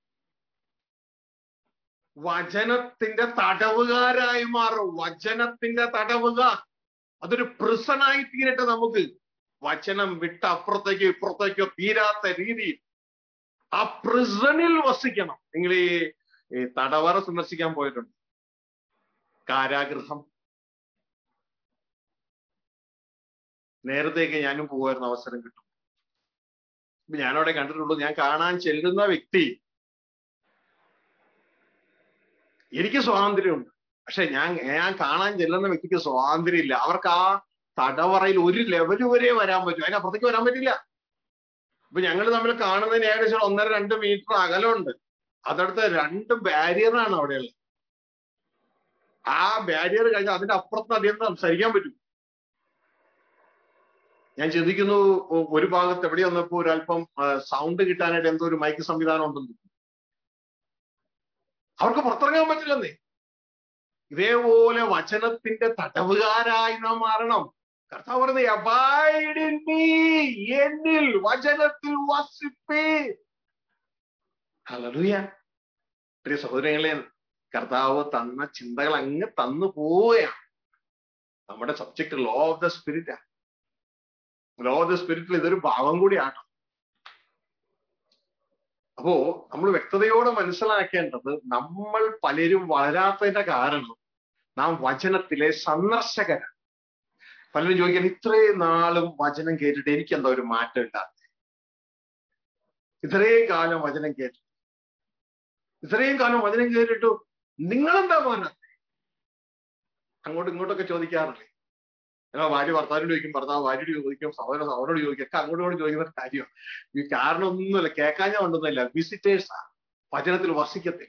വചനത്തിന്റെ തടവുകാരായി മാറും വചനത്തിന്റെ തടവുകാർ അതൊരു പ്രിസണായി തീരട്ടെ നമുക്ക് വചനം വിട്ട് അപ്പുറത്തേക്കോ ഇപ്പുറത്തേക്കോ തീരാത്ത രീതിയിൽ ആ പ്രിസണിൽ വസിക്കണം നിങ്ങൾ ഈ ഈ തടവറ സന്ദർശിക്കാൻ പോയിട്ടുണ്ട് കാരാഗൃഹം നേരത്തേക്ക് ഞാനും പോകുമായിരുന്ന അവസരം കിട്ടും ഇപ്പൊ ഞാനവിടെ കണ്ടിട്ടുള്ളൂ ഞാൻ കാണാൻ ചെല്ലുന്ന വ്യക്തി എനിക്ക് സ്വാതന്ത്ര്യമുണ്ട് പക്ഷെ ഞാൻ ഞാൻ കാണാൻ ചെല്ലുന്ന വ്യക്തിക്ക് സ്വാതന്ത്ര്യം ഇല്ല അവർക്ക് ആ തടവറയിൽ ഒരു ലെവല് വരെ വരാൻ പറ്റും അതിനപ്പുറത്തേക്ക് വരാൻ പറ്റില്ല ഇപ്പൊ ഞങ്ങൾ തമ്മിൽ കാണുന്നതിന് ഏകദേശം ഒന്നര രണ്ട് മീറ്റർ അകലമുണ്ട് അതടുത്ത് രണ്ട് ബാരിയറാണ് അവിടെയുള്ളത് ആ ബാരിയർ കഴിഞ്ഞാൽ അതിന്റെ അപ്പുറത്ത് അധികം സംസാരിക്കാൻ പറ്റും ഞാൻ ചിന്തിക്കുന്നു ഒ- ഒരു ഭാഗത്ത് എവിടെ വന്നപ്പോ ഒരല്പം സൗണ്ട് കിട്ടാനായിട്ട് എന്തോ ഒരു മൈക്ക് സംവിധാനം ഉണ്ടെന്ന് തോന്നുന്നു. അവർക്ക് പുറത്തിറങ്ങാൻ പറ്റില്ലെന്നേ ഇതേപോലെ വചനത്തിന്റെ തടവുകാരായി നാം മാറണം കർത്താവ് പറയുന്നത് "Abide in me, എന്നിൽ വചനത്തിൽ വസിപ്പേ ഹല്ലേലൂയ പ്രിയ സഹോദരങ്ങളെ കർത്താവ് തന്ന ചിന്തകൾ അങ്ങ് തന്നു പോവുകയാണ് നമ്മുടെ subject law of the spirit law of the സ്പിരിറ്റിൽ ഇതൊരു ഭാവം കൂടിയാണ് അപ്പോ നമ്മൾ വ്യക്തതയോടെ മനസ്സിലാക്കേണ്ടത് നമ്മൾ പലരും വളരാത്തതിന്റെ കാരണം നാം വചനത്തിലെ സന്ദർശകരാണ് പലരും ചോദിക്കാൻ ഇത്രയും നാളും വചനം കേട്ടിട്ട് എനിക്ക് എന്താ ഒരു മാറ്റം ഉണ്ടാകുന്നത് ഇത്രയും കാലം വചനം കേട്ടു ഇത്രയും കാലം വചനം കേട്ടിട്ടു നിങ്ങളെന്താ മാറാത്ത അങ്ങോട്ടും ഇങ്ങോട്ടൊക്കെ ചോദിക്കാറില്ലേ എന്നാ ഭാര്യ ഭർത്താവിനോട് ചോദിക്കും ഭർത്താവ് ഭാര്യയോട് ചോദിക്കും സഹോദരൻ സഹോദരോട് ചോദിക്കും ഒക്കെ അങ്ങോട്ടും ഇങ്ങോട്ടും ചോദിക്കുന്ന കാര്യമാണ് ഈ കാരണം ഒന്നുമില്ല കേൾക്കാഞ്ഞ കൊണ്ടൊന്നുമില്ല വിസിറ്റേഴ്സാ വചനത്തിൽ വസിക്കത്തില്ല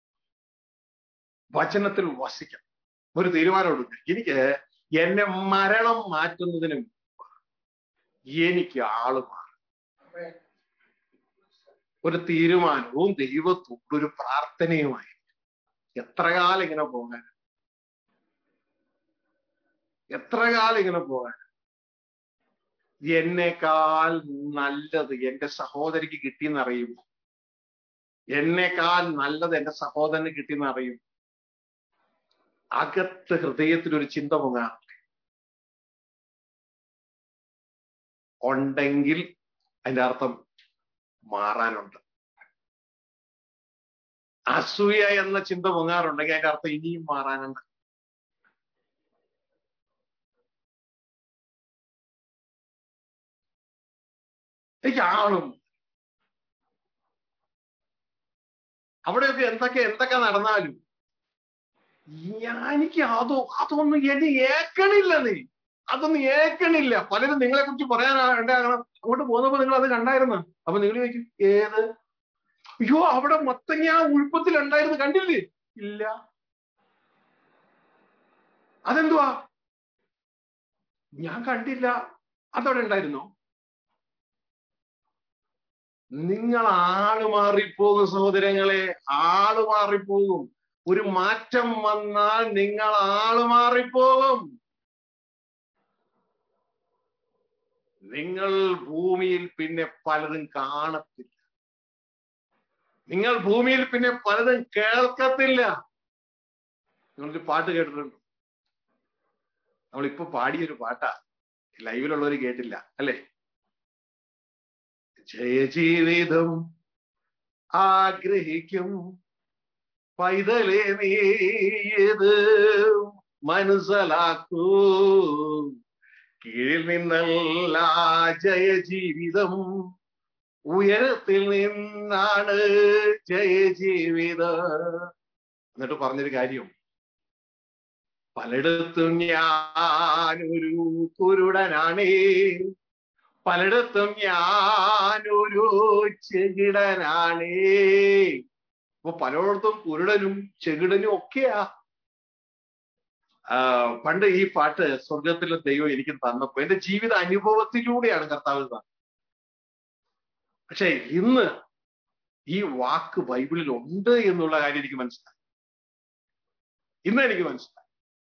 വചനത്തിൽ വസിക്കണം ഒരു തീരുമാനം എടുക്കുക എനിക്ക് എന്നെ മരണം മാറ്റുന്നതിന് മുമ്പ് എനിക്ക് ആള് മാറും ഒരു തീരുമാനവും ദൈവത്തോട് ഒരു പ്രാർത്ഥനയുമായി എത്ര കാലം ഇങ്ങനെ പോകാൻ എത്ര കാലം ഇങ്ങനെ പോകാൻ എന്നേക്കാൾ നല്ലത് എന്റെ സഹോദരിക്ക് കിട്ടിയെന്ന് അറിയുമ്പോൾ എന്നേക്കാൾ നല്ലത് എന്റെ സഹോദരന് കിട്ടിയെന്ന് അറിയും അകത്ത് ഹൃദയത്തിൽ ഒരു ചിന്ത പൊങ്ങാറുണ്ട് ഉണ്ടെങ്കിൽ അതിന്റെ അർത്ഥം മാറാനുണ്ട് അസൂയ എന്ന ചിന്ത പൊങ്ങാറുണ്ടെങ്കിൽ അതിന്റെ അർത്ഥം ഇനിയും മാറാനുണ്ട് എനിക്ക് ആളും അവിടെയൊക്കെ എന്തൊക്കെ എന്തൊക്കെ നടന്നാലും ഞാൻ എനിക്ക് അതോ അതൊന്നും എന്നെ ഏക്കണില്ല നീ അതൊന്നും ഏക്കണില്ല പലരും നിങ്ങളെ കുറിച്ച് പറയാനാകണം അങ്ങോട്ട് പോകുന്നപ്പോ നിങ്ങൾ അത് കണ്ടായിരുന്നു അപ്പൊ നിങ്ങൾ ചോദിക്കും ഏത് അയ്യോ അവിടെ മത്തങ്ങ ഉൾപ്പത്തിൽ ഉണ്ടായിരുന്നു കണ്ടില്ലേ ഇല്ല അതെന്തുവാ ഞാൻ കണ്ടില്ല അതവിടെ ഉണ്ടായിരുന്നോ നിങ്ങൾ ആള് മാറിപ്പോകും സഹോദരങ്ങളെ ആള് മാറിപ്പോകും ഒരു മാറ്റം വന്നാൽ നിങ്ങൾ ആള് മാറിപ്പോകും നിങ്ങൾ ഭൂമിയിൽ പിന്നെ പലതും കാണത്തില്ല നിങ്ങൾ ഭൂമിയിൽ പിന്നെ പലതും കേൾക്കത്തില്ല നിങ്ങളൊരു പാട്ട് കേട്ടിട്ടുണ്ട് നമ്മളിപ്പോ പാടിയൊരു പാട്ടാ ലൈവിലുള്ളവർ കേട്ടില്ല അല്ലേ ജയജീവിതം ആഗ്രഹിക്കും പൈതലേ നീയത് മനസ്സിലാക്കൂ കീഴിൽ നിന്നല്ല ജയജീവിതം ഉയരത്തിൽ നിന്നാണ് ജയജീവിതം എന്നിട്ട് പറഞ്ഞൊരു കാര്യം പലയിടത്തും ഞാനൊരു കുരുടനാണേ പലയിടത്തും ഞാനൊരു ചെകിടനാണേ അപ്പൊ പലയിടത്തും കുരുടനും ചെകിടനും ഒക്കെയാ പണ്ട് ഈ പാട്ട് സ്വർഗത്തിലെ ദൈവം എനിക്ക് തന്നപ്പോ എന്റെ ജീവിത അനുഭവത്തിലൂടെയാണ് കർത്താവ് തന്നത് പക്ഷെ ഇന്ന് ഈ വാക്ക് ബൈബിളിൽ ഉണ്ട് എന്നുള്ള കാര്യം എനിക്ക് മനസ്സിലായി ഇന്ന് എനിക്ക് മനസ്സിലായി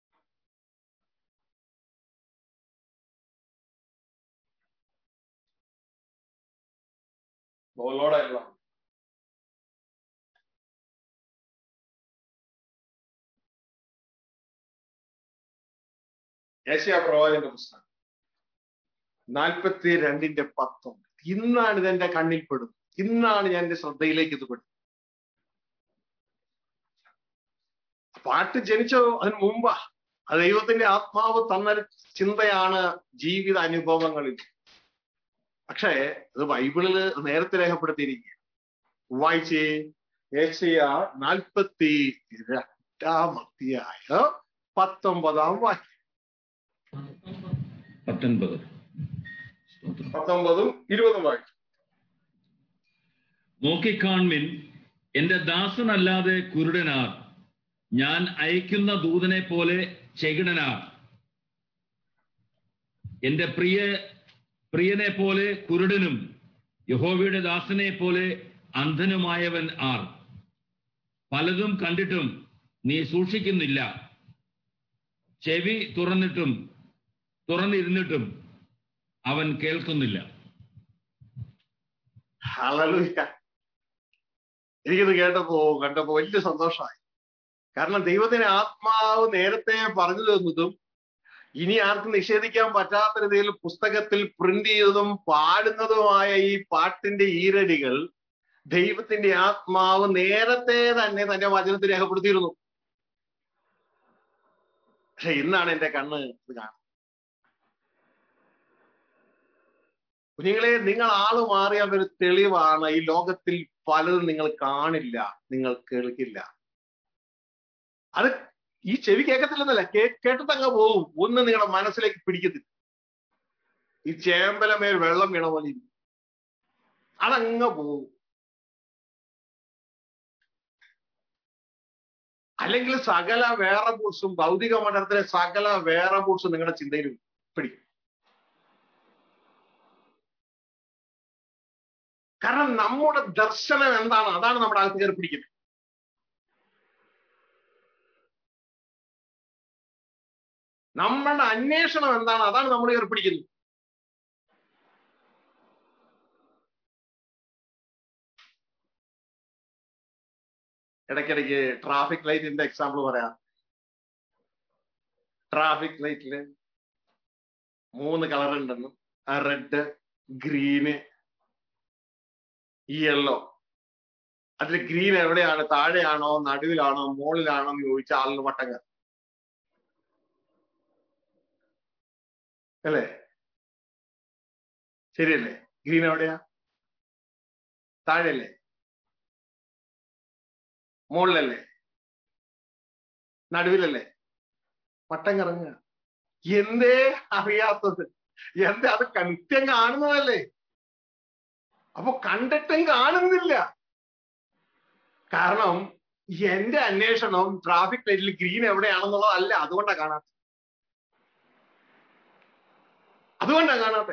ബോലോടല്ല ഏഷ്യ പ്രവാചകന്റെ പുസ്തകം നാൽപ്പത്തി രണ്ടിന്റെ പത്തൊമ്പത് ഇന്നാണ് ഇത് എന്റെ കണ്ണിൽ പെടുന്നത് ഇന്നാണ് ഞാൻ എന്റെ ശ്രദ്ധയിലേക്ക് ഇത് പെടുന്നത് പാട്ട് ജനിച്ചോ അതിന് മുമ്പാ അത് ദൈവത്തിന്റെ ആത്മാവ് തന്ന ചിന്തയാണ് ജീവിത അനുഭവങ്ങളിൽ പക്ഷേ ഇത് ബൈബിളില് നേരത്തെ രേഖപ്പെടുത്തിയിരിക്കുക വായിച്ചേ ഏഷ്യ നാൽപ്പത്തി രണ്ടാം അധ്യായ പത്തൊമ്പതാം വാക്യം പത്തൊൻപത് സ്തോത്രം. പത്തൊമ്പതും ഇരുപതും വാക്യം നോക്കിക്കാൺമിൻ എന്റെ ദാസനല്ലാതെ കുരുടനാർ ഞാൻ അയക്കുന്ന ദൂതനെ പോലെ ചെകിടനാർ എന്റെ പ്രിയ പ്രിയനെ പോലെ കുരുടനും യഹോവയുടെ ദാസനെ പോലെ അന്ധനുമായവൻ ആർ പലതും കണ്ടിട്ടും നീ സൂക്ഷിക്കുന്നില്ല ചെവി തുറന്നിട്ടും തുറന്നിരുന്നിട്ടും അവൻ കേൾക്കുന്നില്ല ഹല്ലേലൂയ എനിക്കിത് കേട്ടപ്പോ കണ്ടപ്പോ വലിയ സന്തോഷമായി കാരണം ദൈവത്തിന് ആത്മാവ് നേരത്തെ പറഞ്ഞു തന്നതും ഇനി ആർക്കും നിഷേധിക്കാൻ പറ്റാത്ത രീതിയിൽ പുസ്തകത്തിൽ പ്രിന്റ് ചെയ്തതും പാടുന്നതുമായ ഈ പാട്ടിന്റെ ഈരടികൾ ദൈവത്തിന്റെ ആത്മാവ് നേരത്തെ തന്നെ തന്റെ വചനത്തിൽ രേഖപ്പെടുത്തിയിരുന്നു പക്ഷെ ഇന്നാണ് എന്റെ കണ്ണ് ഇത് കാണുന്നത് കുഞ്ഞുങ്ങളെ നിങ്ങൾ ആള് മാറിയ ഒരു തെളിവാണ് ഈ ലോകത്തിൽ പലതും നിങ്ങൾ കാണില്ല നിങ്ങൾ കേൾക്കില്ല അത് ഈ ചെവി കേൾക്കത്തില്ലെന്നല്ല കേ കേട്ടിട്ടങ്ങ് പോകും ഒന്നും നിങ്ങളുടെ മനസ്സിലേക്ക് പിടിക്കത്തില്ല ഈ ചേമ്പല മേൽ വെള്ളം വീണ പോലെ ഇരിക്കും. അതങ്ങ് പോകും അല്ലെങ്കിൽ സകല വേറെ ബൂട്ട്സും ഭൗതിക മണ്ഡലത്തിലെ സകല വേറെ ബൂട്ട്സും നിങ്ങളുടെ ചിന്തയിൽ പിടിക്കും കാരണം നമ്മുടെ ദർശനം എന്താണ് അതാണ് നമ്മുടെ അകത്ത് കയറി പിടിക്കുന്നത് നമ്മളുടെ അന്വേഷണം എന്താണ് അതാണ് നമ്മൾ കയറി പിടിക്കുന്നത് ഇടയ്ക്കിടയ്ക്ക് ട്രാഫിക് ലൈറ്റിന്റെ എക്സാമ്പിൾ പറയാം ട്രാഫിക് ലൈറ്റില് മൂന്ന് കളർ ഉണ്ടെന്നും റെഡ് ഗ്രീന് യെല്ലോ അതിൽ ഗ്രീൻ എവിടെയാണ് താഴെയാണോ നടുവിലാണോ മുകളിലാണോ എന്ന് ചോദിച്ച ആളിന് വട്ടങ്ങ അല്ലേ ശരിയല്ലേ ഗ്രീൻ എവിടെയാ താഴെയല്ലേ മുകളിലല്ലേ നടുവിലല്ലേ വട്ടം കറങ്ങുക എന്തേ അറിയാത്തത് എന്തേ അത് കൃത്യം കാണുന്നതല്ലേ അപ്പൊ കണ്ടിട്ടും കാണുന്നില്ല കാരണം എന്റെ അന്വേഷണം ട്രാഫിക് ലൈറ്റിൽ ഗ്രീൻ എവിടെയാണെന്നുള്ളതല്ല അതുകൊണ്ടാ കാണാത്ത അതുകൊണ്ടാ കാണാത്തെ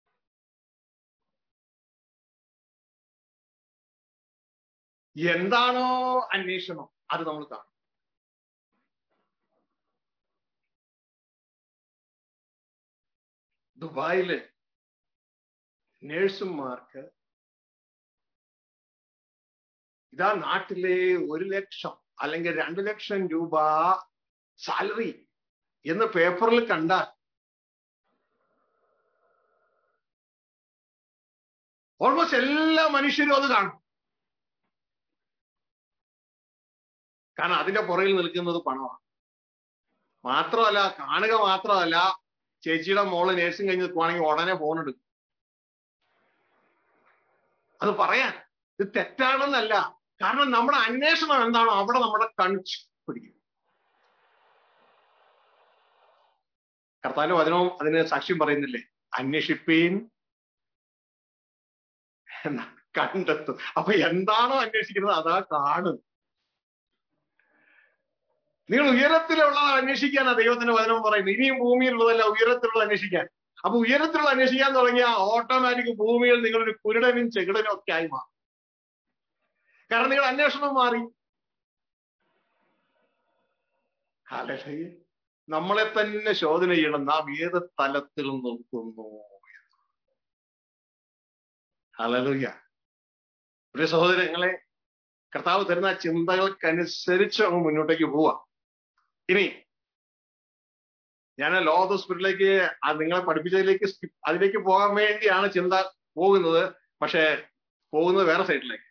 എന്താണോ അന്വേഷണം അത് നമ്മൾ കാണും ദുബായില് നേഴ്സുമാർക്ക് ഇതാ നാട്ടിലെ ഒരു ലക്ഷം അല്ലെങ്കിൽ രണ്ടു ലക്ഷം രൂപ സാലറി എന്ന് പേപ്പറിൽ കണ്ടാൽ ഓൾമോസ്റ്റ് എല്ലാ മനുഷ്യരും അത് കാണും കാരണം അതിന്റെ പുറകിൽ നിൽക്കുന്നത് പണമാണ് മാത്രമല്ല കാണുക മാത്രമല്ല ചേച്ചിയുടെ മോള് നേഴ്സിംഗ് കഴിഞ്ഞ് നിൽക്കുവാണെങ്കിൽ ഉടനെ ഫോൺ എടുക്കും അത് പറയാൻ ഇത് തെറ്റാണെന്നല്ല കാരണം നമ്മുടെ അന്വേഷണം എന്താണോ അവിടെ നമ്മുടെ കണിച്ചു പിടിക്കും കർത്താവിന്റെ വചനവും അതിന് സാക്ഷ്യം പറയുന്നില്ലേ അന്വേഷിപ്പീൻ എന്നാ കണ്ടെത്തും അപ്പൊ എന്താണോ അന്വേഷിക്കുന്നത് അതാ കാണും നിങ്ങൾ ഉയരത്തിലുള്ളത് അന്വേഷിക്കാനാ ദൈവത്തിന്റെ വചനം പറയുന്നത് ഇനിയും ഭൂമിയിലുള്ളതല്ല ഉയരത്തിലുള്ളത് അന്വേഷിക്കാൻ അപ്പൊ ഉയരത്തിലുള്ള അന്വേഷിക്കാൻ തുടങ്ങിയ ഓട്ടോമാറ്റിക് ഭൂമിയിൽ നിങ്ങളൊരു കുരുടനും ചെകിടനും ഒക്കെ ആയി മാറും കാരണം നിങ്ങളുടെ അന്വേഷണം മാറി ഹല്ലേലൂയ. നമ്മളെ തന്നെ ശോധന ചെയ്യണം നാം ഏത് തലത്തിൽ നിൽക്കുന്നു ഹലലുയ പ്രിയ സഹോദരങ്ങളെ കർത്താവ് തരുന്ന ചിന്തകൾക്കനുസരിച്ച് അങ്ങ് മുന്നോട്ടേക്ക് പോവാ ഇനി ഞാൻ ലോ ഓഫ് ദ സ്പിരിറ്റിലേക്ക് നിങ്ങളെ പഠിപ്പിച്ചതിലേക്ക് skip- അതിലേക്ക് പോകാൻ വേണ്ടിയാണ് ചിന്ത പോകുന്നത് പക്ഷെ പോകുന്നത് വേറെ സൈഡിലേക്ക്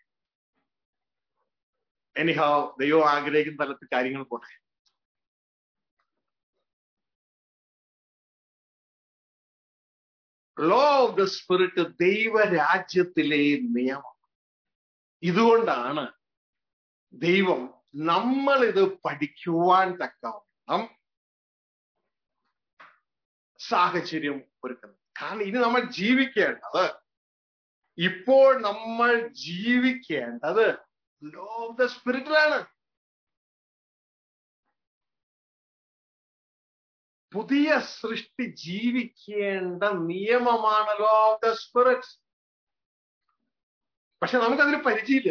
എനിഹാവ് ദൈവം ആഗ്രഹിക്കുന്ന തലത്തിൽ കാര്യങ്ങൾ പോട്ടെ ലോ ഓഫ് ദ സ്പിരിറ്റ് ദൈവരാജ്യത്തിലെ നിയമം ഇതുകൊണ്ടാണ് ദൈവം നമ്മൾ ഇത് പഠിക്കുവാൻ തക്കവണ്ണം സാഹചര്യം ഒരുക്കുന്നത് കാരണം ഇനി നമ്മൾ ജീവിക്കേണ്ടത് ഇപ്പോൾ നമ്മൾ ജീവിക്കേണ്ടത് ലോ ഓഫ് ദ സ്പിരിറ്റിലാണ് പുതിയ സൃഷ്ടി ജീവിക്കേണ്ട നിയമമാണ് ലോ ഓഫ് ദ സ്പിരിറ്റ് പക്ഷെ നമുക്കതിന് പരിചയമില്ല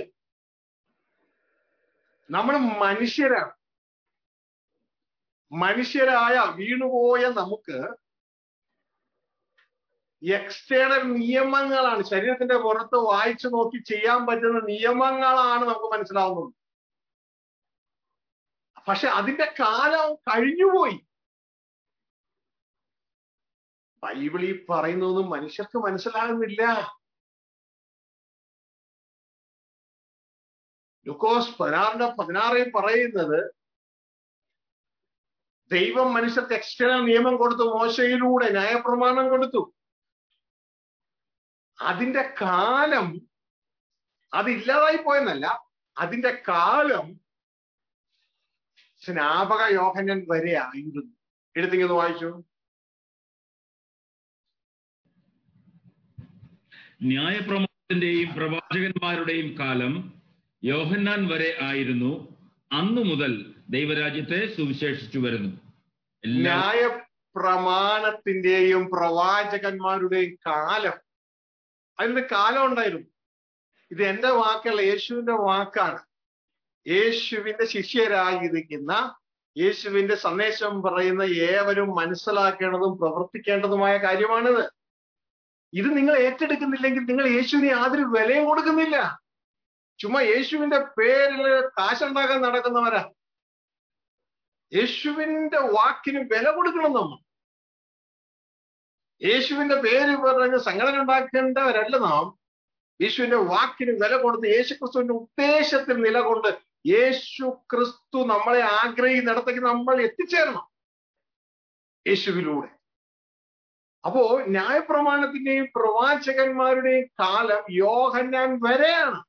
നമ്മൾ മനുഷ്യരാണ് മനുഷ്യരായ വീണുപോയ നമുക്ക് എക്സ്റ്റേണൽ നിയമങ്ങളാണ് ശരീരത്തിന്റെ പുറത്ത് വായിച്ചു നോക്കി ചെയ്യാൻ പറ്റുന്ന നിയമങ്ങളാണ് നമുക്ക് മനസ്സിലാവുന്നത് പക്ഷെ അതിന്റെ കാലം കഴിഞ്ഞുപോയി ബൈബിളിൽ പറയുന്നതൊന്നും മനുഷ്യർക്ക് മനസ്സിലാകുന്നില്ല ലുക്കോസ് പതിനാറിന്റെ പതിനാറിൽ പറയുന്നത് ദൈവം മനുഷ്യർക്ക് എക്സ്റ്റേണൽ നിയമം കൊടുത്തു മോശയിലൂടെ ന്യായപ്രമാണം കൊടുത്തു അതിന്റെ കാലം അതില്ലാതായി പോയെന്നല്ല അതിന്റെ കാലം സ്നാപക യോഹനൻ വരെ ആയിരുന്നു എടുത്തിങ്ങനെ വായിച്ചു ന്യായപ്രമാണത്തിന്റെയും പ്രവാചകന്മാരുടെയും കാലം യോഹന്നാൻ വരെ ആയിരുന്നു അന്നു മുതൽ ദൈവരാജ്യത്തെ സുവിശേഷിച്ചു വരുന്നു എല്ലാ ന്യായ പ്രമാണത്തിന്റെയും പ്രവാചകന്മാരുടെയും കാലം അതിന്റെ കാലം ഉണ്ടായിരുന്നു ഇത് എന്റെ വാക്കല്ല യേശുവിന്റെ വാക്കാണ് യേശുവിന്റെ ശിഷ്യരായിരിക്കുന്ന യേശുവിന്റെ സന്ദേശം പറയുന്ന ഏവരും മനസ്സിലാക്കേണ്ടതും പ്രവർത്തിക്കേണ്ടതുമായ കാര്യമാണിത് ഇത് നിങ്ങൾ ഏറ്റെടുക്കുന്നില്ലെങ്കിൽ നിങ്ങൾ യേശുവിന് യാതൊരു വിലയും കൊടുക്കുന്നില്ല ചുമ്മാ യേശുവിന്റെ പേരിൽ കാശുണ്ടാക്കാൻ നടക്കുന്നവരാ യേശുവിന്റെ വാക്കിന് വില കൊടുക്കണം നമ്മൾ യേശുവിന്റെ പേര് പറഞ്ഞ് സംഘടന ഉണ്ടാക്കേണ്ടവരല്ല നാം യേശുവിന്റെ വാക്കിന് വില കൊടുത്ത് യേശു ക്രിസ്തുവിന്റെ ഉദ്ദേശത്തിൽ നിലകൊണ്ട് യേശു ക്രിസ്തു നമ്മളെ ആഗ്രഹിക്കുന്നിടത്തേക്ക് നമ്മൾ എത്തിച്ചേരണം യേശുവിലൂടെ അപ്പോ ന്യായപ്രമാണത്തിന്റെയും പ്രവാചകന്മാരുടെയും കാലം യോഹന്നാൻ വരെയാണ്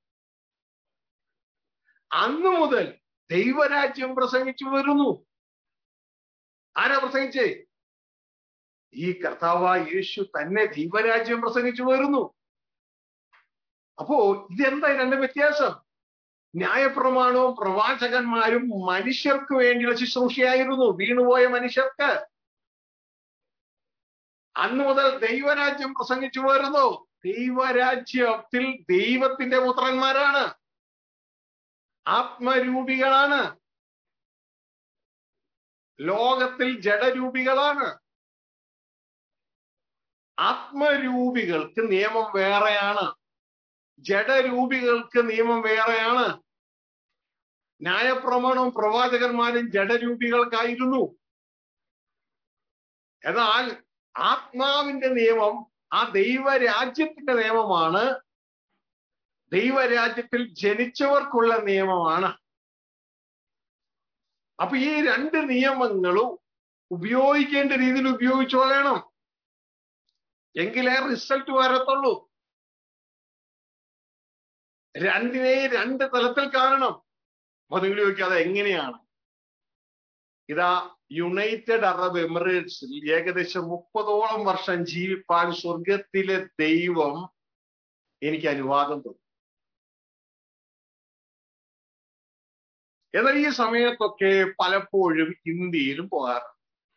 അന്നു മുതൽ ദൈവരാജ്യം പ്രസംഗിച്ചു വരുന്നു ആരാ പ്രസംഗിച്ചേ ഈ കർത്താവായ യേശു തന്നെ ദൈവരാജ്യം പ്രസംഗിച്ചു വരുന്നു അപ്പോ ഇതെന്താ രണ്ട് വ്യത്യാസം ന്യായപ്രമാണവും പ്രവാചകന്മാരും മനുഷ്യർക്ക് വേണ്ടിയുള്ള ശുശ്രൂഷയായിരുന്നു വീണുപോയ മനുഷ്യർക്ക് അന്നു മുതൽ ദൈവരാജ്യം പ്രസംഗിച്ചു വരുന്നു ദൈവരാജ്യത്തിൽ ദൈവത്തിന്റെ പുത്രന്മാരാണ് ആത്മരൂപികളാണ് ലോകത്തിൽ ജഡരൂപികളാണ് ആത്മരൂപികൾക്ക് നിയമം വേറെയാണ് ജഡരൂപികൾക്ക് നിയമം വേറെയാണ് ന്യായപ്രമാണവും പ്രവാചകന്മാരും ജഡരൂപികൾക്കായിരുന്നു എന്നാൽ ആത്മാവിന്റെ നിയമം ആ ദൈവരാജ്യത്തിന്റെ നിയമമാണ് ദൈവരാജ്യത്തിൽ ജനിച്ചവർക്കുള്ള നിയമമാണ് അപ്പൊ ഈ രണ്ട് നിയമങ്ങളും ഉപയോഗിക്കേണ്ട രീതിയിൽ ഉപയോഗിച്ചോളണം എങ്കിലേ റിസൾട്ട് വരത്തുള്ളൂ രണ്ടിനെ രണ്ട് തലത്തിൽ കാണണം അപ്പൊ നിങ്ങൾ ചോദിക്കാതെ എങ്ങനെയാണ് ഇതാ യുണൈറ്റഡ് അറബ് എമിറേറ്റ്സിൽ ഏകദേശം മുപ്പതോളം വർഷം ജീവിപ്പാൻ സ്വർഗത്തിലെ ദൈവം എനിക്ക് അനുവാദം തന്നു എന്നാൽ ഈ സമയത്തൊക്കെ പലപ്പോഴും ഇന്ത്യയിലും പോകാറുണ്ട്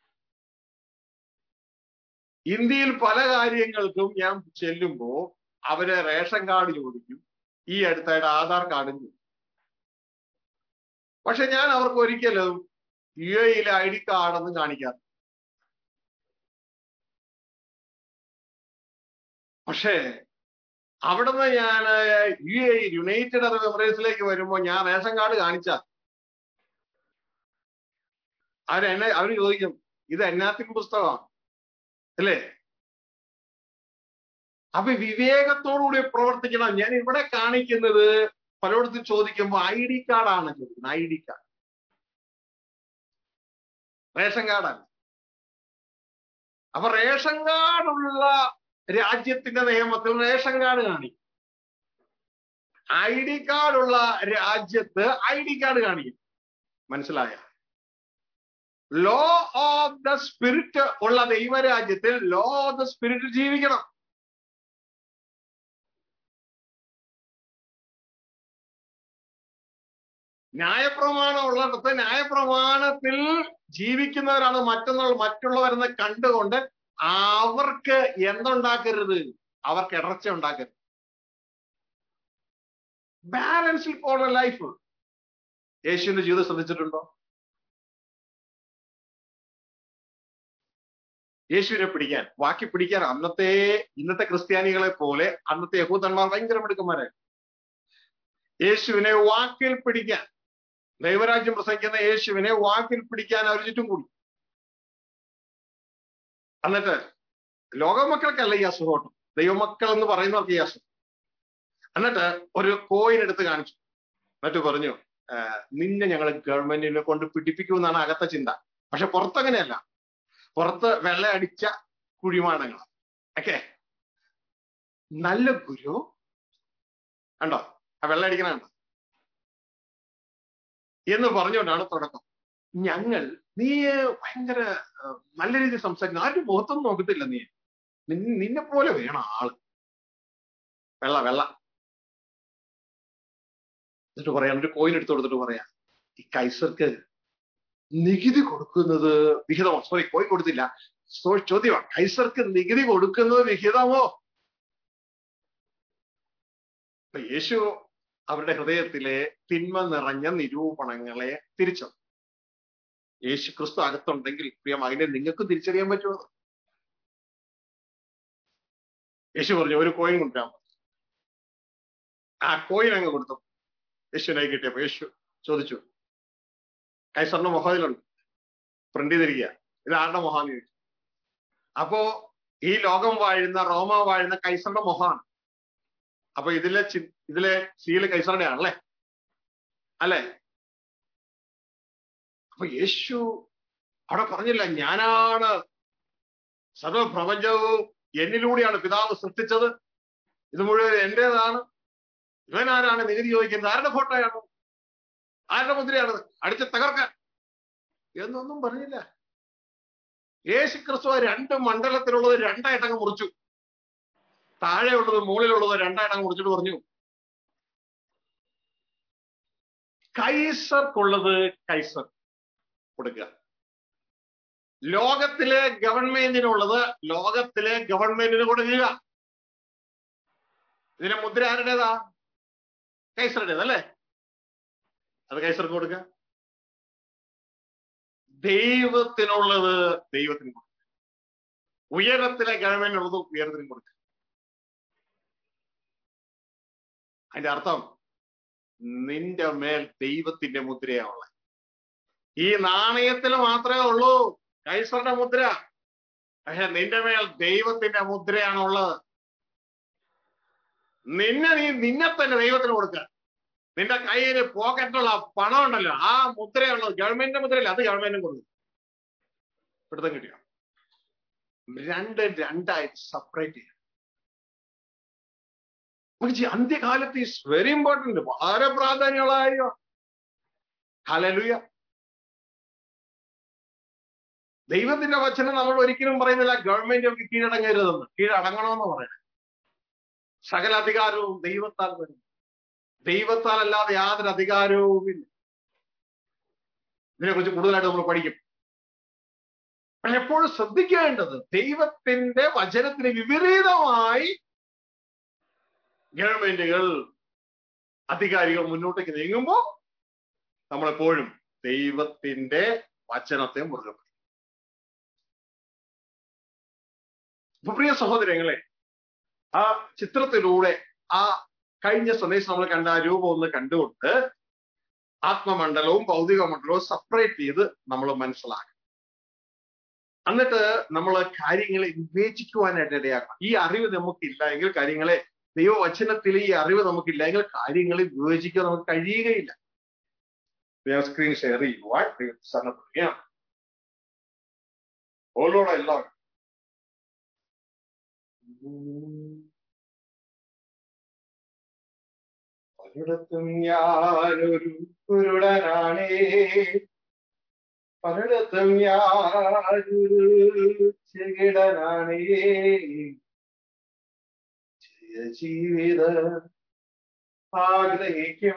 ഇന്ത്യയിൽ പല കാര്യങ്ങൾക്കും ഞാൻ ചെല്ലുമ്പോ അവരെ റേഷൻ കാർഡ് ചോദിക്കും ഈ അടുത്തായിട്ട് ആധാർ കാർഡും ചോദിക്കും പക്ഷെ ഞാൻ അവർക്ക് ഒരിക്കലും യു എയിലെ ഐ ഡി കാർഡൊന്നും കാണിക്കാതെ പക്ഷേ അവിടുന്ന് ഞാൻ യു എ യുണൈറ്റഡ് അറബ് എമിറേറ്റ്സിലേക്ക് വരുമ്പോ ഞാൻ റേഷൻ കാർഡ് കാണിച്ച അവരെന്നെ അവര് ചോദിക്കും ഇത് എന്നാത്തിൻ പുസ്തകമാണ് അല്ലേ അപ്പൊ വിവേകത്തോടുകൂടി പ്രവർത്തിക്കണം ഞാൻ ഇവിടെ കാണിക്കുന്നത് പലയിടത്തും ചോദിക്കുമ്പോ ഐ ഡി കാർഡാണ് ചോദിക്കുന്നത് ഐ ഡി കാർഡ് റേഷൻ കാർഡാണ് അപ്പൊ റേഷൻ കാർഡുള്ള രാജ്യത്തിന്റെ നിയമത്തിൽ റേഷൻ കാർഡ് കാണിക്കും ഐ ഡി കാർഡുള്ള രാജ്യത്ത് ഐ ഡി കാർഡ് കാണിക്കും മനസ്സിലായ ലോ ഓഫ് ദ സ്പിരിറ്റ് ഉള്ള ദൈവരാജ്യത്തിൽ ലോ ഓഫ് ദ സ്പിരിറ്റ് ജീവിക്കണം ന്യായപ്രമാണം ഉള്ളിടത്ത് ന്യായപ്രമാണത്തിൽ ജീവിക്കുന്നവരാണ് മറ്റൊന്നുള്ള മറ്റുള്ളവരെന്ന് കണ്ടുകൊണ്ട് അവർക്ക് എന്തുണ്ടാക്കരുത് അവർക്ക് ഇടർച്ച ഉണ്ടാക്കരുത് ബാലൻസിൽ പോണ ലൈഫ് യേശുവിന്റെ ജീവിതം ശ്രദ്ധിച്ചിട്ടുണ്ടോ യേശുവിനെ പിടിക്കാൻ വാക്കി പിടിക്കാൻ അന്നത്തെ ഇന്നത്തെ ക്രിസ്ത്യാനികളെ പോലെ അന്നത്തെ യഹൂദന്മാർ ഭയങ്കര മിടുക്കന്മാരായി യേശുവിനെ വാക്കിൽ പിടിക്കാൻ ദൈവരാജ്യം പ്രസംഗിക്കുന്ന യേശുവിനെ വാക്കിൽ പിടിക്കാൻ അവർ ചുറ്റും കൂടി എന്നിട്ട് ലോകമക്കൾക്കല്ല ഈ അസുഖം ദൈവമക്കൾ എന്ന് പറയുന്നവർക്ക് ഈ അസുഖം എന്നിട്ട് ഒരു കോയിൻ എടുത്ത് കാണിച്ചു എന്നിട്ട് പറഞ്ഞു നിന്നെ ഞങ്ങൾ ഗവൺമെന്റിനെ കൊണ്ട് പിടിപ്പിക്കുമെന്നാണ് അകത്ത ചിന്ത പക്ഷെ പുറത്തങ്ങനെയല്ല പുറത്ത് വെള്ള അടിച്ച കുഴിമാടങ്ങൾ ഓക്കെ നല്ല ഗുരു കണ്ടോ ആ വെള്ള അടിക്കണ കണ്ടോ എന്ന് പറഞ്ഞുകൊണ്ടാണ് തുടക്കം ഞങ്ങൾ നീ ഭയങ്കര നല്ല രീതിയിൽ സംസാരിക്കുന്നു ആരും മുഖത്തൊന്നും നോക്കത്തില്ല നീ നിന്നെ പോലെ വേണം ആള് വെള്ള വെള്ള എന്നിട്ട് പറയാം ഒരു കോയിൻ എടുത്തു കൊടുത്തിട്ട് പറയാം ഈ കൈസർക്ക് നികുതി കൊടുക്കുന്നത് വിഹിതമോ സോറി കോയിൻ കൊടുത്തില്ല ചോദ്യമാണ് കൈസർക്ക് നികുതി കൊടുക്കുന്നത് വിഹിതമോ യേശു അവരുടെ ഹൃദയത്തിലെ തിന്മ നിറഞ്ഞ നിരൂപണങ്ങളെ തിരിച്ചു യേശു ക്രിസ്തു അകത്തുണ്ടെങ്കിൽ പ്രിയ മകനെ നിങ്ങൾക്കും തിരിച്ചറിയാൻ പറ്റുമോ യേശു പറഞ്ഞു ഒരു കോയിൻ കൊണ്ടുവരാൻ ആ കോയിൻ അങ്ങ് കൊടുത്തു യേശുവിനായി കിട്ടിയപ്പോ യേശു ചോദിച്ചു കൈസറിന്റെ മുഖത്തിലുണ്ട് പ്രിന്റ് ചെയ്തിരിക്കുക ഇത് ആരുടെ മുഖാന്ന് ചോദിച്ചു അപ്പോ ഈ ലോകം വാഴുന്ന റോമ വാഴുന്ന കൈസറിന്റെ മുഖമാണ് അപ്പൊ ഇതിലെ ഇതിലെ സീല് കൈസറുടെ ആണല്ലേ അല്ലേ അപ്പൊ യേശു അവിടെ പറഞ്ഞില്ല ഞാനാണ് സർവപ്രപഞ്ചവും എന്നിലൂടെയാണ് പിതാവ് സൃഷ്ടിച്ചത് ഇത് മുഴുവൻ എന്റേതാണ് ഇവൻ ആരാണ് നികുതി ചോദിക്കുന്നത് ആരുടെ ഫോട്ടോയാണ് ആരുടെ മുദ്രയാണ് അടിച്ച് തകർക്കാൻ എന്നൊന്നും പറഞ്ഞില്ല യേശു ക്രിസ്തു രണ്ട് മണ്ഡലത്തിലുള്ളത് രണ്ടായിട്ടങ്ങ് മുറിച്ചു താഴെയുള്ളത് മുകളിലുള്ളത് രണ്ടായിട്ടങ്ങ് മുറിച്ചിട്ട് പറഞ്ഞു കൈസർക്കുള്ളത് കൈസർ കൊടുക്കുക ലോകത്തിലെ ഗവൺമെന്റിനുള്ളത് ലോകത്തിലെ ഗവൺമെന്റിന് കൊടുക്കുക ഇതിന്റെ മുദ്ര ആരുടേതാ കൈസറുടേത് അല്ലേ അത് കൈസർക്ക് കൊടുക്കുക ദൈവത്തിനുള്ളത് ദൈവത്തിന് കൊടുക്കുക ഉയരത്തിലെ ഗവൺമെന്റിനുള്ളത് ഉയരത്തിനും കൊടുക്കുക അതിന്റെ അർത്ഥം നിന്റെ മേൽ ദൈവത്തിന്റെ മുദ്രയാണുള്ളത് ഈ നാണയത്തിൽ മാത്രമേ ഉള്ളൂ കൈസറുടെ മുദ്ര പക്ഷെ നിന്റെ മേൽ ദൈവത്തിന്റെ മുദ്രയാണുള്ളത് നിന്നെ നീ നിന്നെ തന്നെ ദൈവത്തിന് കൊടുക്കുക നിന്റെ കയ്യിൽ പോക്കറ്റിലുള്ള പണം ഉണ്ടല്ലോ ആ മുദ്രയുള്ളത് ഗവൺമെന്റിന്റെ മുദ്രയില്ല അത് ഗവൺമെന്റിനും കൊടുക്കും പിടുത്തം കിട്ടിയോ രണ്ട് രണ്ടായിട്ട് സെപ്പറേറ്റ് ചെയ്യാം നമുക്ക് അന്ത്യകാലത്ത് ഈസ് വെരി ഇമ്പോർട്ടന്റ് വളരെ പ്രാധാന്യമുള്ള കാര്യമാണ് ഹലലുയ ദൈവത്തിന്റെ വചനം നമ്മൾ ഒരിക്കലും പറയുന്നില്ല ഗവൺമെന്റ് നമുക്ക് കീഴടങ്ങരുതെന്ന് കീഴടങ്ങണമെന്ന് പറയണം സകല അധികാരവും ദൈവത്താൽ വരും ദൈവത്താൽ അല്ലാതെ യാതൊരു അധികാരവുമില്ല ഇതിനെക്കുറിച്ച് കൂടുതലായിട്ട് നമ്മൾ പഠിക്കും പക്ഷെ എപ്പോഴും ശ്രദ്ധിക്കേണ്ടത് ദൈവത്തിന്റെ വചനത്തിന് വിപരീതമായി ഗവൺമെന്റുകൾ അധികാരികൾ മുന്നോട്ടേക്ക് നീങ്ങുമ്പോൾ നമ്മളെപ്പോഴും ദൈവത്തിന്റെ വചനത്തെ മുറുകെ പിടിക്കും അപ്പൊ പ്രിയ സഹോദരങ്ങളെ ആ ചിത്രത്തിലൂടെ ആ കഴിഞ്ഞ സന്ദേശം നമ്മൾ കണ്ട ആ രൂപം ഒന്ന് കണ്ടുകൊണ്ട് ആത്മമണ്ഡലവും ഭൗതിക മണ്ഡലവും സെപ്പറേറ്റ് ചെയ്ത് നമ്മൾ മനസ്സിലാക്കണം എന്നിട്ട് നമ്മൾ കാര്യങ്ങളെ വിവേചിക്കുവാനായിട്ട് ഇടയാക്കണം ഈ അറിവ് നമുക്കില്ല എങ്കിൽ കാര്യങ്ങളെ ദൈവവചനത്തിൽ ഈ അറിവ് നമുക്കില്ല എങ്കിൽ കാര്യങ്ങളെ വിവേചിക്കാൻ നമുക്ക് കഴിയുകയില്ല ഞാൻ സ്ക്രീൻ ഷെയർ ചെയ്യുവാൻ സന്നദ്ധയാണ് ഓലോടെ എല്ലാം പലയിടത്തും ഞാനൊരു കുരുടനാണേ പലയിടത്തും ഞാനൊരു ചെകിടനാണേ ജീവിത ആഗ്രഹിക്കും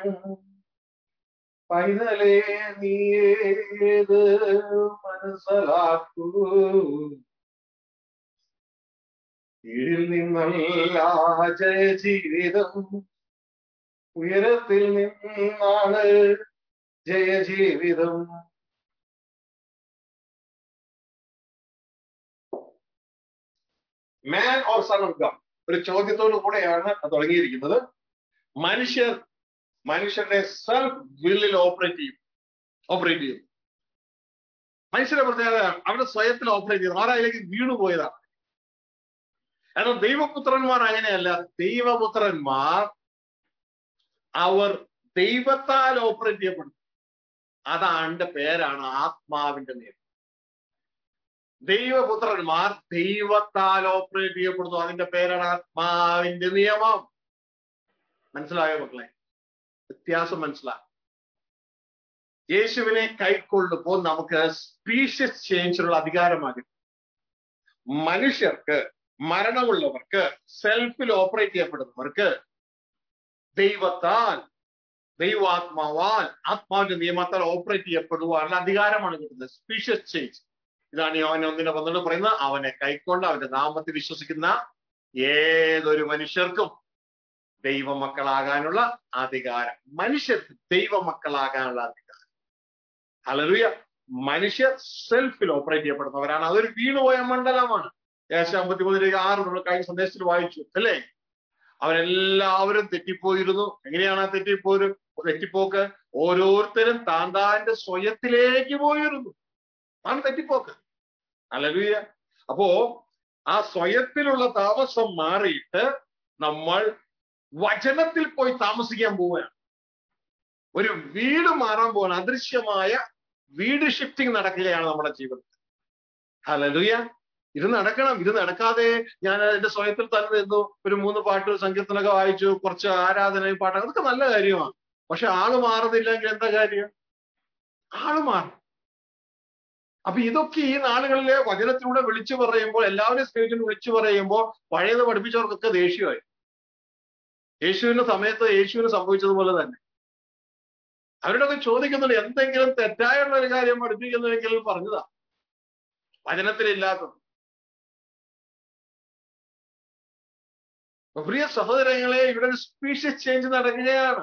പൈതലേ നീയേത് മനസ്സിലാക്കൂ കീഴിൽ നിന്നല്ല ജയ ജീവിതം ഉയരത്തിൽ നിന്നാണ് ജയ ജീവിതം man or son of God ഒരു ചോദ്യത്തോടു കൂടെയാണ് തുടങ്ങിയിരിക്കുന്നത് മനുഷ്യർ മനുഷ്യരുടെ സെൽഫ് വില്ലിൽ ഓപ്പറേറ്റ് ചെയ്യും ഓപ്പറേറ്റ് ചെയ്യും മനുഷ്യരുടെ പ്രത്യേകത അവിടെ സ്വയത്തിൽ ഓപ്പറേറ്റ് ചെയ്തു ആരായിലേക്ക് വീണുപോയതാണ് കാരണം ദൈവപുത്രന്മാർ അങ്ങനെയല്ല ദൈവപുത്രന്മാർ അവർ ദൈവത്താൽ ഓപ്പറേറ്റ് ചെയ്യപ്പെടുന്നു അതാണ്ട് പേരാണ് ആത്മാവിന്റെ നിയമം ദൈവപുത്രന്മാർ ദൈവത്താൽ ഓപ്പറേറ്റ് ചെയ്യപ്പെടുന്നു അതിന്റെ പേരാണ് ആത്മാവിന്റെ നിയമം മനസ്സിലായോ മക്കളെ വ്യത്യാസം മനസ്സിലാകും യേശുവിനെ കൈക്കൊള്ളുമ്പോൾ നമുക്ക് സ്പീഷ്യസ് ചേഞ്ചിനുള്ള അധികാരമാകും മനുഷ്യർക്ക് മരണമുള്ളവർക്ക് സെൽഫിൽ ഓപ്പറേറ്റ് ചെയ്യപ്പെടുന്നവർക്ക് ദൈവത്താൽ ദൈവാത്മാവാൽ ആത്മാവിന്റെ നിയമത്താൽ ഓപ്പറേറ്റ് ചെയ്യപ്പെടുവാനുള്ള അധികാരമാണ് കിട്ടുന്നത് സ്പീഷ്യസ് ചേഞ്ച് ഇതാണ് യോഹന ഒന്നിനെ പന്ത്രണ്ട് പറയുന്നത് അവനെ കൈക്കൊണ്ട് അവന്റെ നാമത്തിൽ വിശ്വസിക്കുന്ന ഏതൊരു മനുഷ്യർക്കും ദൈവമക്കളാകാനുള്ള അധികാരം മനുഷ്യർക്ക് ദൈവമക്കളാകാനുള്ള അധികാരം അലറിയ മനുഷ്യർ സെൽഫിൽ ഓപ്പറേറ്റ് ചെയ്യപ്പെടുന്നവരാണ് അതൊരു വീണുപോയ മണ്ഡലമാണ് ഏകദേശം അമ്പത്തിമൂന്നിലേക്ക് ആറ് നമ്മൾ കഴിഞ്ഞ സന്ദേശത്തിൽ വായിച്ചു അല്ലേ അവരെല്ലാവരും തെറ്റിപ്പോയിരുന്നു എങ്ങനെയാണ് ആ തെറ്റിപ്പോരും തെറ്റിപ്പോക്ക് ഓരോരുത്തരും താൻ താന്റെ സ്വയത്തിലേക്ക് പോയിരുന്നു ആണ് തെറ്റിപ്പോക്ക് അലലുയ അപ്പോ ആ സ്വയത്തിലുള്ള താമസം മാറിയിട്ട് നമ്മൾ വചനത്തിൽ പോയി താമസിക്കാൻ പോവുകയാണ് ഒരു വീട് മാറാൻ പോവാണ് അദൃശ്യമായ വീട് ഷിഫ്റ്റിംഗ് നടക്കുകയാണ് നമ്മുടെ ജീവിതത്തിൽ ഹലലുയ ഇത് നടക്കണം ഇത് നടക്കാതെ ഞാൻ എന്റെ സ്വയത്തിൽ തന്നെ നിന്നു ഒരു മൂന്ന് പാട്ട് സങ്കീർത്തനൊക്കെ വായിച്ചു കുറച്ച് ആരാധന പാട്ട് അതൊക്കെ നല്ല കാര്യമാണ് പക്ഷെ ആള് മാറുന്നില്ലെങ്കിൽ എന്താ കാര്യം ആള് മാറും അപ്പൊ ഇതൊക്കെ ഈ നാളുകളിലെ വചനത്തിലൂടെ വിളിച്ചു പറയുമ്പോൾ എല്ലാവരും സ്നേഹിച്ചു വിളിച്ചു പറയുമ്പോൾ പഴയത് പഠിപ്പിച്ചവർക്കൊക്കെ ദേഷ്യമായി യേശുവിന്റെ സമയത്ത് യേശുവിന് സംഭവിച്ചതുപോലെ തന്നെ അവരോടൊക്കെ ചോദിക്കുന്നുണ്ട് എന്തെങ്കിലും തെറ്റായുള്ള ഒരു കാര്യം പഠിപ്പിക്കുന്നുവെങ്കിൽ പറഞ്ഞതാ വചനത്തിലില്ലാത്തത് പ്രിയ സഹോദരങ്ങളെ ഇവിടെ ഒരു സ്പീഷ്യസ് ചേഞ്ച് നടക്കുകയാണ്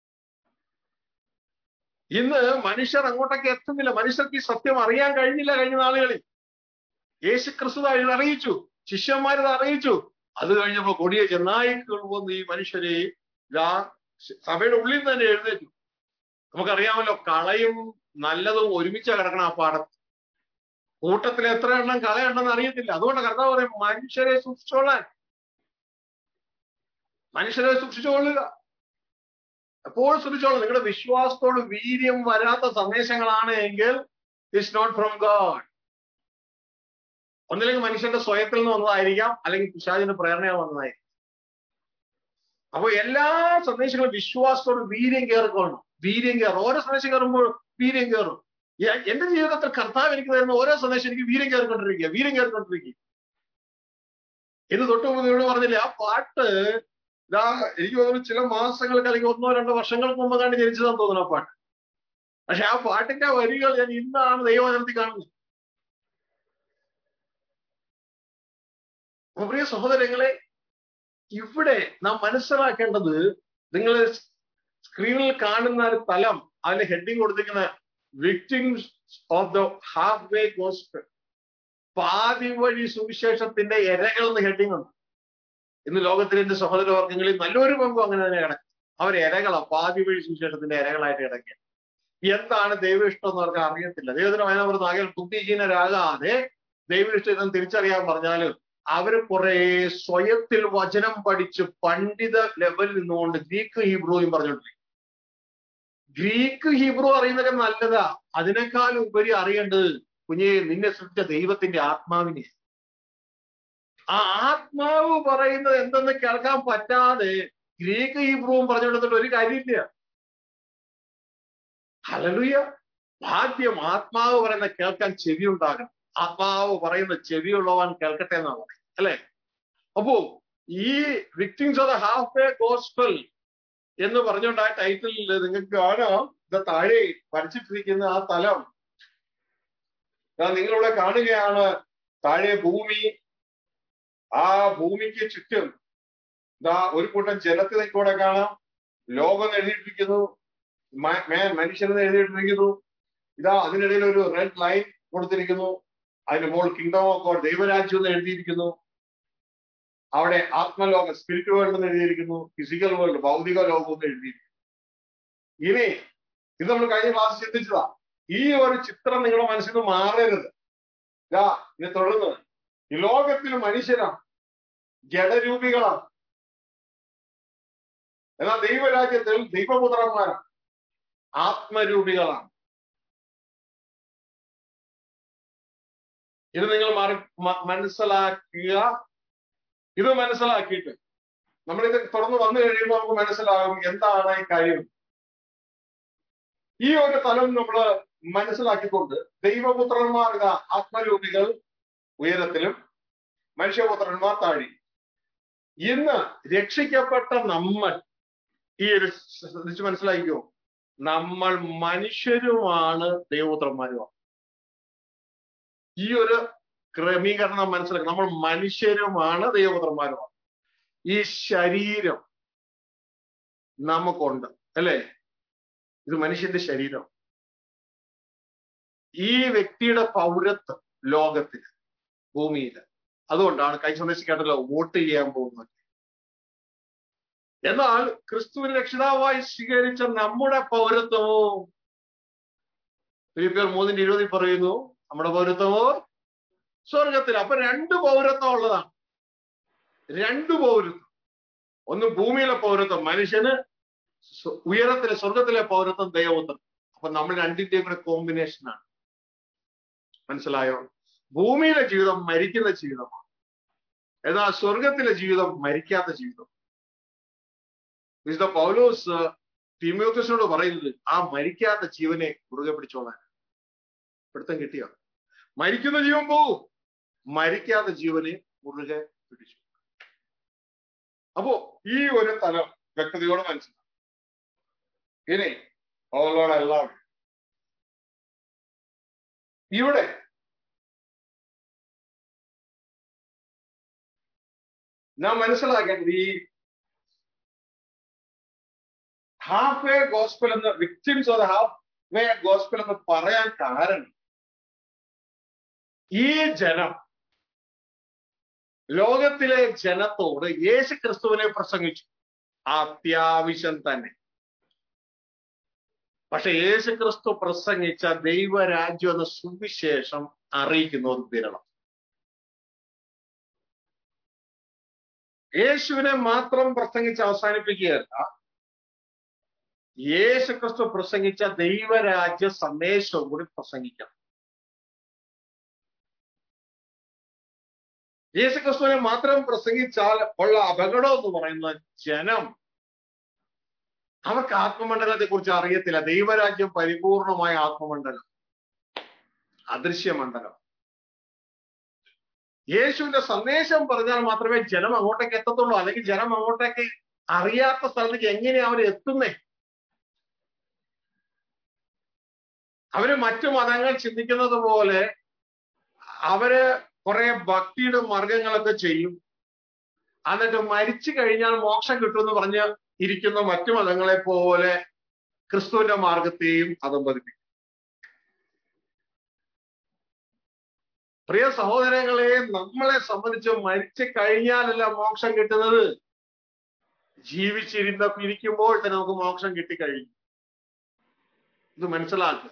ഇന്ന് മനുഷ്യർ അങ്ങോട്ടൊക്കെ എത്തുന്നില്ല മനുഷ്യർക്ക് ഈ സത്യം അറിയാൻ കഴിഞ്ഞില്ല കഴിഞ്ഞ നാളുകളിൽ യേശു ക്രിസ്തു അറിയിച്ചു ശിഷ്യന്മാരത് അറിയിച്ചു അത് കഴിഞ്ഞപ്പോൾ കൊടിയ ചെന്നായിക്കൾ വന്ന് ഈ മനുഷ്യരെ ഇതാ സഭയുടെ ഉള്ളിൽ നിന്ന് തന്നെ എഴുന്നേറ്റു നമുക്കറിയാമല്ലോ കളയും നല്ലതും ഒരുമിച്ച് കിടക്കണം ആ പാടത്ത് കൂട്ടത്തിൽ എത്ര എണ്ണം കളയുണ്ടെന്ന് അറിയത്തില്ല അതുകൊണ്ട് കർത്താവ് പറയും മനുഷ്യരെ സൂക്ഷിച്ചോളാൻ മനുഷ്യരെ സൂക്ഷിച്ചുകൊള്ളുക എപ്പോഴും ശ്രദ്ധിച്ചോളൂ നിങ്ങളുടെ വിശ്വാസത്തോട് വീര്യം വരാത്ത സന്ദേശങ്ങളാണ് എങ്കിൽ ഇറ്റ്സ് നോട്ട് ഫ്രം ഗോഡ് ഒന്നില്ലെങ്കിൽ മനുഷ്യന്റെ സ്വയത്തിൽ നിന്ന് വന്നതായിരിക്കാം അല്ലെങ്കിൽ പിശാചിന്റെ പ്രേരണയാ വന്നതായിരിക്കും അപ്പൊ എല്ലാ സന്ദേശങ്ങളും വിശ്വാസത്തോട് വീര്യം കയറിക്കൊള്ളണം വീര്യം കയറും ഓരോ സന്ദേശം കയറുമ്പോൾ വീര്യം കയറും എന്റെ ജീവിതത്തിൽ കർത്താവ് എനിക്ക് തരുന്ന ഓരോ സന്ദേശം എനിക്ക് വീര്യം കയറിക്കൊണ്ടിരിക്കുക വീര്യം കയറിക്കൊണ്ടിരിക്കുക ഇത് തൊട്ട് മുന്നോട് പറഞ്ഞില്ലേ ആ പാട്ട് ഇതാ എനിക്ക് തോന്നുന്നു ചില മാസങ്ങൾക്ക് അല്ലെങ്കിൽ ഒന്നോ രണ്ടോ വർഷങ്ങൾക്ക് മുമ്പ് കണ്ട് ജനിച്ചതാന്ന് തോന്നുന്നു ആ പാട്ട് പക്ഷെ ആ പാട്ടിന്റെ വരികൾ ഞാൻ ഇന്നാണ് ദൈവവചനത്തിൽ കാണുന്നത് പ്രിയ സഹോദരങ്ങളെ ഇവിടെ നാം മനസ്സിലാക്കേണ്ടത് നിങ്ങൾ സ്ക്രീനിൽ കാണുന്ന ഒരു തലം അതിന്റെ ഹെഡിങ് കൊടുത്തിരിക്കുന്ന victims of the half way gospel പാതി വഴി സുവിശേഷത്തിന്റെ ഇരകൾ എന്ന് ഹെഡിങ് ഉണ്ട് ഇന്ന് ലോകത്തിലെ എന്റെ സഹോദരവർഗങ്ങളിൽ നല്ലൊരു പങ്കും അങ്ങനെ തന്നെ കിടക്കും അവർ ഇരകളാ പാതി വഴി സുവിശേഷത്തിന്റെ ഇരകളായിട്ട് കിടക്കുക എന്താണ് ദൈവഇഷ്ടം എന്ന് അവർക്ക് അറിയത്തില്ല ദൈവത്തിന് വയനാട് ആകെ ബുദ്ധിഹീനരാകാതെ ദൈവഇഷ്ടം തിരിച്ചറിയാൻ പറഞ്ഞാലും അവര് കുറെ സ്വയത്തിൽ വചനം പഠിച്ച് പണ്ഡിത ലെവലിൽ നിന്നുകൊണ്ട് ഗ്രീക്ക് ഹീബ്രുവും പറഞ്ഞോണ്ടിരിക്കും ഗ്രീക്ക് ഹീബ്രു അറിയുന്നതൊക്കെ നല്ലതാ അതിനേക്കാൾ ഉപരി അറിയേണ്ടത് കുഞ്ഞെ നിന്നെ സൃഷ്ടിച്ച ദൈവത്തിന്റെ ആത്മാവിനെ ആ ആത്മാവ് പറയുന്നത് എന്തെന്ന് കേൾക്കാൻ പറ്റാതെ ഗ്രീക്ക് ഹീബ്രുവും പറഞ്ഞുകൊടുത്തിട്ട് ഒരു കാര്യമില്ല ഹലലുയ ആദ്യം ആത്മാവ് പറയുന്ന കേൾക്കാൻ ചെവി ഉണ്ടാകണം ആത്മാവ് പറയുന്ന ചെവിയുള്ളവൻ കേൾക്കട്ടെ എന്നാണ് പറയുന്നത് അല്ലെ അപ്പോ ഈ victims of the half way gospel എന്ന് പറഞ്ഞുകൊണ്ട് ആ ടൈറ്റിലിൽ നിങ്ങൾക്ക് കാണാം ഇത് താഴെ വരച്ചിട്ടിരിക്കുന്ന ആ തലം നിങ്ങളിവിടെ കാണുകയാണ് താഴെ ഭൂമി ആ ഭൂമിക്ക് ചുറ്റും ഇതാ ഒരു കൂട്ടം ജലത്തിനെ കൂടെ കാണാം ലോകം എഴുതിയിട്ടിരിക്കുന്നു മനുഷ്യനെന്ന് എഴുതിയിട്ടിരിക്കുന്നു ഇതാ അതിനിടയിൽ ഒരു റെഡ് ലൈൻ കൊടുത്തിരിക്കുന്നു അതിന് മുകൾ കിങ്ഡം ഓഫ് ഗോഡ് ദൈവരാജ്യം എന്ന് എഴുതിയിരിക്കുന്നു അവിടെ ആത്മലോകം സ്പിരിറ്റ് വേൾഡ് എന്ന് എഴുതിയിരിക്കുന്നു ഫിസിക്കൽ വേൾഡ് ഭൗതിക ലോകം എന്ന് എഴുതിയിരിക്കുന്നു ഇനി ഇത് നമ്മൾ കഴിഞ്ഞ ക്ലാസ് ചിന്തിച്ചതാ ഈ ഒരു ചിത്രം നിങ്ങളുടെ മനസ്സിൽ നിന്ന് മാറരുത് ഇതാ ഇനി തുടർന്ന് ഈ ലോകത്തിൽ മനുഷ്യരാണ് ജഡരൂപികളാണ് എന്നാൽ ദൈവരാജ്യത്തിൽ ദൈവപുത്രന്മാരാണ് ആത്മരൂപികളാണ് ഇത് നിങ്ങൾ മാറി മനസ്സിലാക്കുക ഇത് മനസ്സിലാക്കിയിട്ട് നമ്മളിത് തുറന്നു വന്നു കഴിയുമ്പോൾ നമുക്ക് മനസ്സിലാകും എന്താണ് ഈ കാര്യം ഈ ഒരു തലം നമ്മൾ മനസ്സിലാക്കിക്കൊണ്ട് ദൈവപുത്രന്മാർ ആത്മരൂപികൾ ഉയരത്തിലും മനുഷ്യപുത്രന്മാർ താഴി ഇന്ന് രക്ഷിക്കപ്പെട്ട നമ്മൾ ഈ ഒരു ശ്രദ്ധിച്ച് മനസ്സിലാക്കിക്കോ നമ്മൾ മനുഷ്യരുമാണ് ദൈവപുത്രന്മാരുമാണ് ഈ ഒരു ക്രമീകരണം മനസ്സിലാക്കി നമ്മൾ മനുഷ്യരുമാണ് ദൈവപുത്രന്മാരുമാണ് ഈ ശരീരം നമുക്കുണ്ട് അല്ലേ ഇത് മനുഷ്യന്റെ ശരീരം ഈ വ്യക്തിയുടെ പൗരത്വം ലോകത്തിന് ഭൂമിയിൽ അതുകൊണ്ടാണ് കൈ സന്ദേശിക്കാട്ടല്ലോ വോട്ട് ചെയ്യാൻ പോകുന്നത് എന്നാൽ ക്രിസ്തുവിന് രക്ഷിതാവായി സ്വീകരിച്ച നമ്മുടെ പൗരത്വമോ ഫിലിപ്പിയർ മൂന്നിന്റെ ഇരുപതിൽ പറയുന്നു നമ്മുടെ പൗരത്വമോ സ്വർഗത്തിൽ അപ്പൊ രണ്ട് പൗരത്വം ഉള്ളതാണ് രണ്ട് പൗരത്വം ഒന്ന് ഭൂമിയിലെ പൗരത്വം മനുഷ്യന് ഉയരത്തിലെ സ്വർഗത്തിലെ പൗരത്വം ദൈവത്വം അപ്പൊ നമ്മൾ രണ്ടിന്റെയും കൂടെ കോമ്പിനേഷനാണ് മനസ്സിലായോ ഭൂമിയിലെ ജീവിതം മരിക്കുന്ന ജീവിതമാണ് എന്നാൽ സ്വർഗത്തിലെ ജീവിതം മരിക്കാത്ത ജീവിതം വിശുദ്ധ പൗലോസ് തിമോത്തസിനോട് പറയുന്നത് ആ മരിക്കാത്ത ജീവനെ മുറുകെ പിടിച്ചോളാൻ പിടുത്തം കിട്ടിയോ മരിക്കുന്ന ജീവൻ പോവും മരിക്കാത്ത ജീവനെ മുറുകെ പിടിച്ചു അപ്പോ ഈ ഒരു തലം വ്യക്തതയോടെ മനസ്സിലാവും ഇനി ഓളോടെ എല്ലാവരും ഇവിടെ നാം മനസ്സിലാക്കേണ്ടത് ഈ ഹാഫ് വേ ഗോസ്പൽ എന്ന് victims of half way gospel എന്ന് പറയാൻ കാരണം ഈ ജനം ലോകത്തിലെ ജനത്തോട് യേശു ക്രിസ്തുവിനെ പ്രസംഗിച്ചു അത്യാവശ്യം തന്നെ പക്ഷെ യേശു ക്രിസ്തു പ്രസംഗിച്ച ദൈവരാജ്യം എന്ന സുവിശേഷം അറിയിക്കുന്നത് വിരളം യേശുവിനെ മാത്രം പ്രസംഗിച്ച് അവസാനിപ്പിക്കുകയല്ല യേശു ക്രിസ്തു പ്രസംഗിച്ച ദൈവരാജ്യ സന്ദേശവും കൂടി പ്രസംഗിക്കണം യേശു ക്രിസ്തുവിനെ മാത്രം പ്രസംഗിച്ചാൽ ഉള്ള അപകടം എന്ന് പറയുന്ന ജനം അവർക്ക് ആത്മമണ്ഡലത്തെ കുറിച്ച് അറിയത്തില്ല ദൈവരാജ്യം പരിപൂർണമായ ആത്മമണ്ഡലം അദൃശ്യമണ്ഡലം യേശുവിന്റെ സന്ദേശം പറഞ്ഞാൽ മാത്രമേ ജനം അങ്ങോട്ടേക്ക് എത്തത്തുള്ളൂ അല്ലെങ്കിൽ ജനം അങ്ങോട്ടേക്ക് അറിയാത്ത സ്ഥലത്തേക്ക് എങ്ങനെയാ അവർ എത്തുന്നേ അവര് മറ്റു മതങ്ങൾ ചിന്തിക്കുന്നത് പോലെ അവര് കുറെ ഭക്തിയുടെ മാർഗങ്ങളൊക്കെ ചെയ്യും എന്നിട്ട് മരിച്ചു കഴിഞ്ഞാൽ മോക്ഷം കിട്ടുമെന്ന് പറഞ്ഞ് ഇരിക്കുന്ന മറ്റു മതങ്ങളെ പോലെ ക്രിസ്തുവിന്റെ മാർഗത്തെയും അതം പതിപ്പിക്കും പ്രിയ സഹോദരങ്ങളെ നമ്മളെ സംബന്ധിച്ച് മരിച്ചു കഴിഞ്ഞാലല്ല മോക്ഷം കിട്ടുന്നത് ജീവിച്ചിരുന്ന ഇരിക്കുമ്പോൾ തന്നെ നമുക്ക് മോക്ഷം കിട്ടിക്കഴിയും ഇത് മനസ്സിലാക്കുക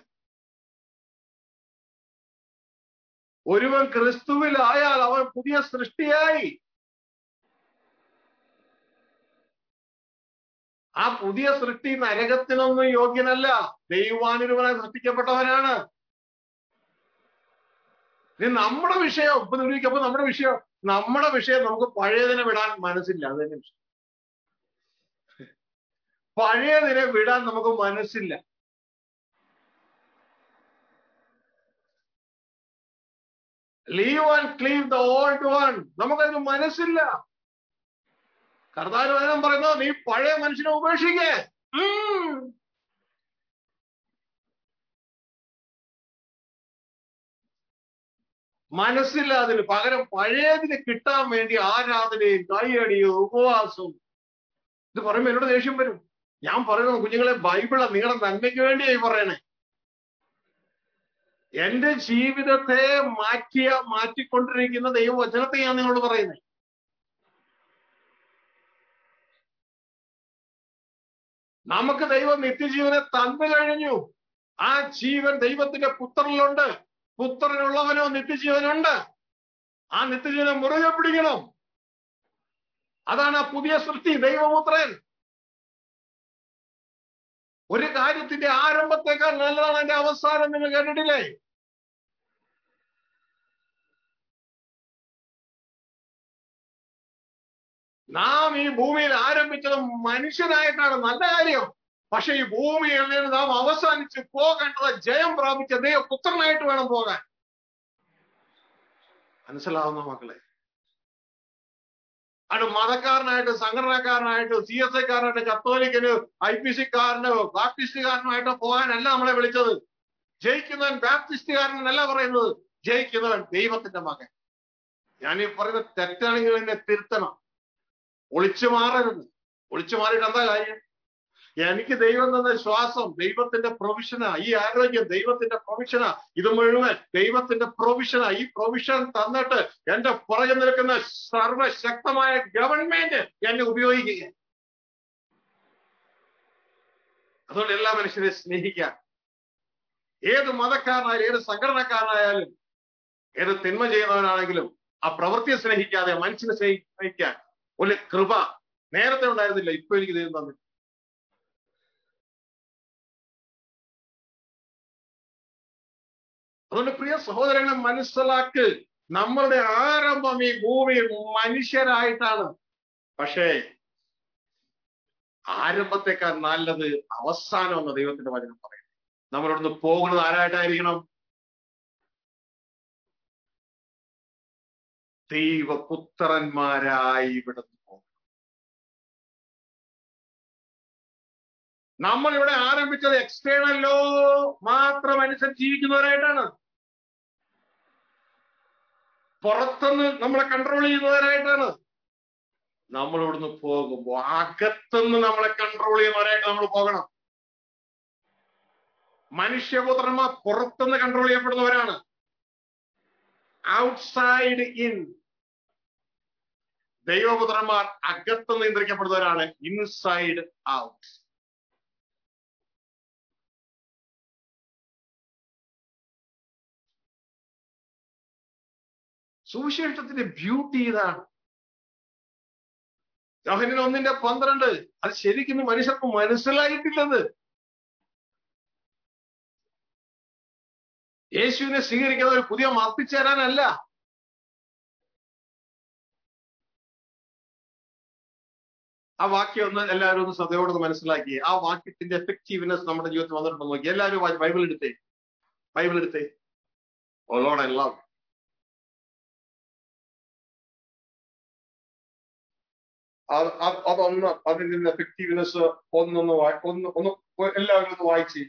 ഒരുവൻ ക്രിസ്തുവിലായാൽ അവൻ പുതിയ സൃഷ്ടിയായി ആ പുതിയ സൃഷ്ടി നരകത്തിനൊന്നും യോഗ്യനല്ല ദൈവാനുരൂപനായി സൃഷ്ടിക്കപ്പെട്ടവനാണ് ഇത് നമ്മുടെ വിഷയം ഇപ്പൊ നിർവഹിക്കപ്പോ നമ്മുടെ വിഷയം നമ്മുടെ വിഷയം നമുക്ക് പഴയതിനെ വിടാൻ മനസ്സില്ല അത് തന്നെ വിഷയം പഴയതിനെ വിടാൻ നമുക്ക് മനസ്സില്ല leave and cleave the old one നമുക്കതിന് മനസ്സില്ല കർത്താവ് വചനം പറയുന്നത് നീ പഴയ മനുഷ്യനെ ഉപേക്ഷിക്കേ മനസ്സില്ല അതിന് പകരം പഴയതിന് കിട്ടാൻ വേണ്ടി ആരാധനയും കൈയടിയും ഉപവാസവും ഇത് പറയുമ്പോ എന്നോട് ദേഷ്യം വരും ഞാൻ പറയുന്നത് കുഞ്ഞുങ്ങളെ ബൈബിള നിങ്ങളുടെ നന്മയ്ക്ക് വേണ്ടിയായി പറയണേ എന്റെ ജീവിതത്തെ മാറ്റിയ മാറ്റിക്കൊണ്ടിരിക്കുന്ന ദൈവവചനത്തെ ഞാൻ നിങ്ങളോട് പറയുന്നത് നമുക്ക് ദൈവം നിത്യജീവനെ തന്നു കഴിഞ്ഞു ആ ജീവൻ ദൈവത്തിന്റെ പുത്രനിലുണ്ട് പുത്രനുള്ളവനോ നിത്യജീവനുണ്ട് ആ നിത്യജീവനെ മുറുകെ പിടിക്കണം അതാണ് ആ പുതിയ സൃഷ്ടി ദൈവപുത്രൻ ഒരു കാര്യത്തിന്റെ ആരംഭത്തെക്കാൾ നല്ലതാണ് അതിന്റെ അവസാനം നിങ്ങൾ കേട്ടിട്ടില്ലേ നാം ഈ ഭൂമിയിൽ ആരംഭിച്ചത് മനുഷ്യനായിട്ടാണ് നല്ല കാര്യം പക്ഷെ ഈ ഭൂമിയിൽ നിന്ന് നാം അവസാനിച്ച് പോകേണ്ടത് ജയം പ്രാപിച്ച ദൈവപുത്രനായിട്ട് വേണം പോകാൻ മനസ്സിലാവുന്ന മക്കളെ അത് മതക്കാരനായിട്ട് സംഘടനക്കാരനായിട്ട് സി എസ് ഐക്കാരനായിട്ട് കത്തോലിക്കന് ഐ പി സിക്കാരന് ബാപ്റ്റിസ്റ്റുകാരനായിട്ട് പോകാനല്ല നമ്മളെ വിളിച്ചത് ജയിക്കുന്നവൻ ബാപ്റ്റിസ്റ്റുകാരനല്ല പറയുന്നത് ജയിക്കുന്നവൻ ദൈവത്തിന്റെ മകൻ ഞാൻ ഈ പറയുന്നത് തെറ്റാണെങ്കിൽ എന്നെ തിരുത്തണം ഒളിച്ചു മാറരുത് ഒളിച്ചു മാറിയിട്ട് എന്താ കാര്യം എനിക്ക് ദൈവം തന്ന ശ്വാസം ദൈവത്തിന്റെ പ്രൊവിഷനാ ഈ ആരോഗ്യം ദൈവത്തിന്റെ പ്രൊവിഷനാ ഇത് മുഴുവൻ ദൈവത്തിന്റെ പ്രൊവിഷനാ ഈ പ്രൊവിഷൻ തന്നിട്ട് എന്റെ പുറകെ നിൽക്കുന്ന സർവശക്തമായ ഗവൺമെന്റ് എന്നെ ഉപയോഗിക്കുക അതുകൊണ്ട് എല്ലാ മനുഷ്യരെ സ്നേഹിക്കാൻ ഏത് മതക്കാരനായാലും ഏത് സംഘടനക്കാരനായാലും ഏത് തിന്മ ചെയ്യുന്നവനാണെങ്കിലും ആ പ്രവൃത്തിയെ സ്നേഹിക്കാതെ മനുഷ്യനെ സ്നേഹിക്കാൻ ഒരു കൃപ നേരത്തെ ഉണ്ടായിരുന്നില്ല ഇപ്പൊ എനിക്ക് ദൈവം തന്നു അതുകൊണ്ട് പ്രിയ സഹോദരങ്ങളെ മനസ്സിലാക്ക് നമ്മളുടെ ആരംഭം ഈ ഭൂമിയിൽ മനുഷ്യരായിട്ടാണ് പക്ഷേ ആരംഭത്തെക്കാൾ നല്ലത് അവസാനം എന്ന് ദൈവത്തിന്റെ വചനം പറയും നമ്മളിവിടുന്ന് പോകുന്നത് ആരായിട്ടായിരിക്കണം ദൈവപുത്രന്മാരായി ഇവിടുന്ന് പോകും നമ്മൾ ഇവിടെ ആരംഭിച്ചത് എക്സ്റ്റേണൽ ലോ മാത്രം അനുസരിച്ച് ജീവിക്കുന്നവരായിട്ടാണ് പുറത്തുനിന്ന് നമ്മളെ കൺട്രോൾ ചെയ്യുന്നവരായിട്ടാണ് നമ്മൾ ഇവിടുന്ന് പോകുമ്പോൾ അകത്തുനിന്ന് നമ്മളെ കൺട്രോൾ ചെയ്യുന്നവരായിട്ട് നമ്മൾ പോകണം മനുഷ്യപുത്രന്മാർ പുറത്തുനിന്ന് കൺട്രോൾ ചെയ്യപ്പെടുന്നവരാണ് ഔട്ട്സൈഡ് ഇൻ ദൈവപുത്രന്മാർ അകത്ത് നിയന്ത്രിക്കപ്പെടുന്നവരാണ് ഇൻസൈഡ് ഔട്ട് സുവിശേഷത്തിന്റെ ബ്യൂട്ടി ഇതാണ് യോഹന്നിന് ഒന്നിന്റെ പന്ത്രണ്ട് അത് ശരിക്കും മനുഷ്യർക്ക് മനസ്സിലായിട്ടില്ലെന്ന് യേശുവിനെ സ്വീകരിക്കുന്ന ഒരു പുതിയ മർത്തിച്ചേരാനല്ല ആ വാക്യം ഒന്ന് എല്ലാവരും ഒന്ന് ശ്രദ്ധയോടെ ഒന്ന് മനസ്സിലാക്കി ആ വാക്യത്തിന്റെ എഫക്റ്റീവ്നെസ് നമ്മുടെ ജീവിതത്തിൽ വന്നിട്ടുണ്ടോ നോക്കി എല്ലാവരും ബൈബിൾ എടുത്തേ ബൈബിൾ എടുത്തേ ഓളോടെ എല്ലാം അതൊന്ന് അതിന്റെ എഫക്റ്റീവ്നെസ് ഒന്നൊന്ന് ഒന്ന് ഒന്ന് എല്ലാവരും ഒന്ന് വായിച്ച്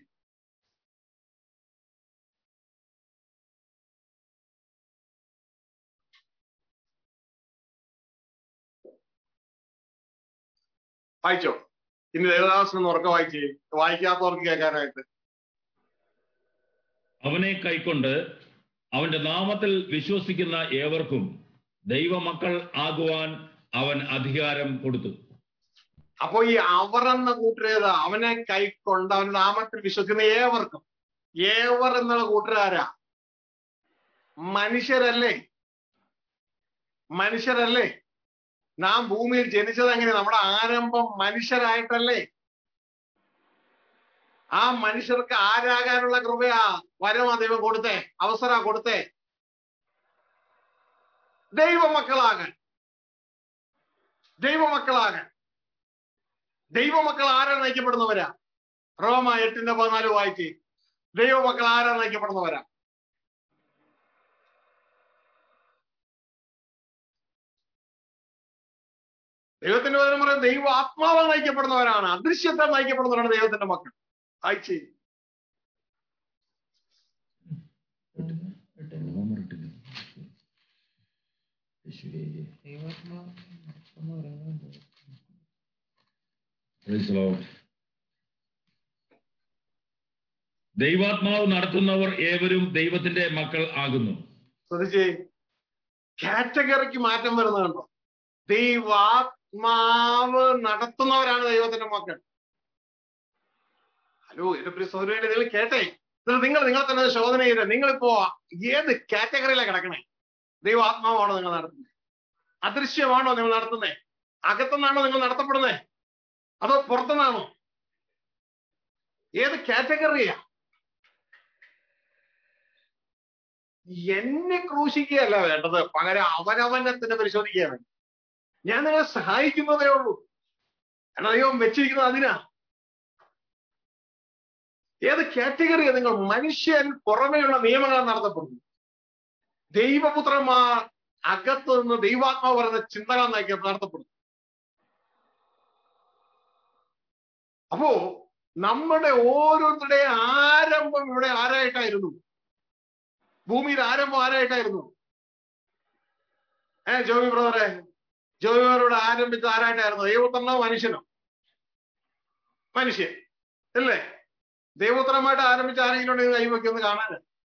വായിച്ചോ ഇന്ന് ദേവദാസൻ ഒന്ന് ഉറക്കം വായിച്ചേ വായിക്കാത്തവർക്ക് കേൾക്കാനായിട്ട് അവനെ കൈക്കൊണ്ട് അവന്റെ നാമത്തിൽ വിശ്വസിക്കുന്ന ഏവർക്കും ദൈവമക്കൾ ആകുവാൻ അവൻ അധികാരം കൊടുത്തു അപ്പോ ഈ അവർ എന്ന കൂട്ടരേത് അവനെ കൈക്കൊണ്ട് അവന്റെ നാമത്തിൽ വിശ്വസിക്കുന്ന ഏവർക്കും ഏവർ എന്നുള്ള കൂട്ടരാരാ മനുഷ്യരല്ലേ മനുഷ്യരല്ലേ നാം ഭൂമിയിൽ ജനിച്ചത് എങ്ങനെ നമ്മുടെ ആരംഭം മനുഷ്യരായിട്ടല്ലേ ആ മനുഷ്യർക്ക് ആരാകാനുള്ള കൃപയാ വരമാ ദൈവം കൊടുത്തേ അവസര കൊടുത്തേ ദൈവമക്കളാകാൻ ദൈവമക്കളാകാൻ ദൈവമക്കൾ ആരാ നയിക്കപ്പെടുന്നവരാ റോമ എട്ടിന്റെ പതിനാല് വായിച്ച് ദൈവമക്കൾ ആരാ നയിക്കപ്പെടുന്നവരാ ദൈവത്തിന്റെ വചനം പറയും ദൈവ ആത്മാവ് നയിക്കപ്പെടുന്നവരാണ് അദൃശ്യത്തെ നയിക്കപ്പെടുന്നവരാണ് ദൈവത്തിന്റെ മക്കൾ വായിച്ച് Praise the Lord. ദൈവാത്മാവ് നടത്തുന്നവർ ഏവരും ദൈവത്തിന്റെ മക്കൾ ആകുന്നു ശ്രദ്ധിച്ചേ കാറ്റഗറിക്ക് മാറ്റം വരുന്നുണ്ടോ ദൈവാത്മാവ് നടത്തുന്നവരാണ് ദൈവത്തിന്റെ മക്കൾ ഹലോ എന്റെ പ്രിയ സഹോദരനെ നിങ്ങൾ കേട്ടെ ഇത് നിങ്ങൾ നിങ്ങൾ തന്നെ ഒരു ശോധന ചെയ്ത് നിങ്ങളിപ്പോ ഏത് കാറ്റഗറിയിലാണ് കിടക്കണേ ദൈവാത്മാവാണോ നിങ്ങൾ നടത്തുന്നത് അദൃശ്യമാണോ നിങ്ങൾ നടത്തുന്നത് അകത്തുനിന്നാണോ നിങ്ങൾ നടത്തപ്പെടുന്നത് അതോ പുറത്തുനിന്നാണോ ഏത് കാറ്റഗറിയാ എന്നെ ക്രൂശിക്കുകയല്ല വേണ്ടത് പകരം അവനവനെ തന്നെ പരിശോധിക്കുക വേണ്ടത് ഞാൻ നിങ്ങളെ സഹായിക്കുന്നതേ ഉള്ളൂ കാരണം ദൈവം വെച്ചിരിക്കുന്നത് അതിനാ ഏത് കാറ്റഗറിയാ നിങ്ങൾ മനുഷ്യൻ പുറമെയുള്ള നിയമങ്ങൾ നടത്തപ്പെടുന്നു ദൈവപുത്രന്മാർ അകത്ത് നിന്ന് ദൈവാത്മാവ് പറയുന്ന ചിന്തകൾ നയിക്ക നടത്തപ്പെടുന്നു അപ്പോ നമ്മുടെ ഓരോരുത്തരുടെ ആരംഭം ഇവിടെ ആരായിട്ടായിരുന്നു ഭൂമിയിൽ ആരംഭം ആരായിട്ടായിരുന്നു ഏ ജോബി ബ്രദറെ ജോബി ബ്രദറോട് ആരംഭിച്ച ആരായിട്ടായിരുന്നു ദൈവപുത്രനോ മനുഷ്യനോ മനുഷ്യൻ അല്ലേ ദൈവപുത്രമായിട്ട് ആരംഭിച്ച ആരെങ്കിലും ഉണ്ടെങ്കിൽ കൈവയ്ക്ക് ഒന്ന് കാണാൻ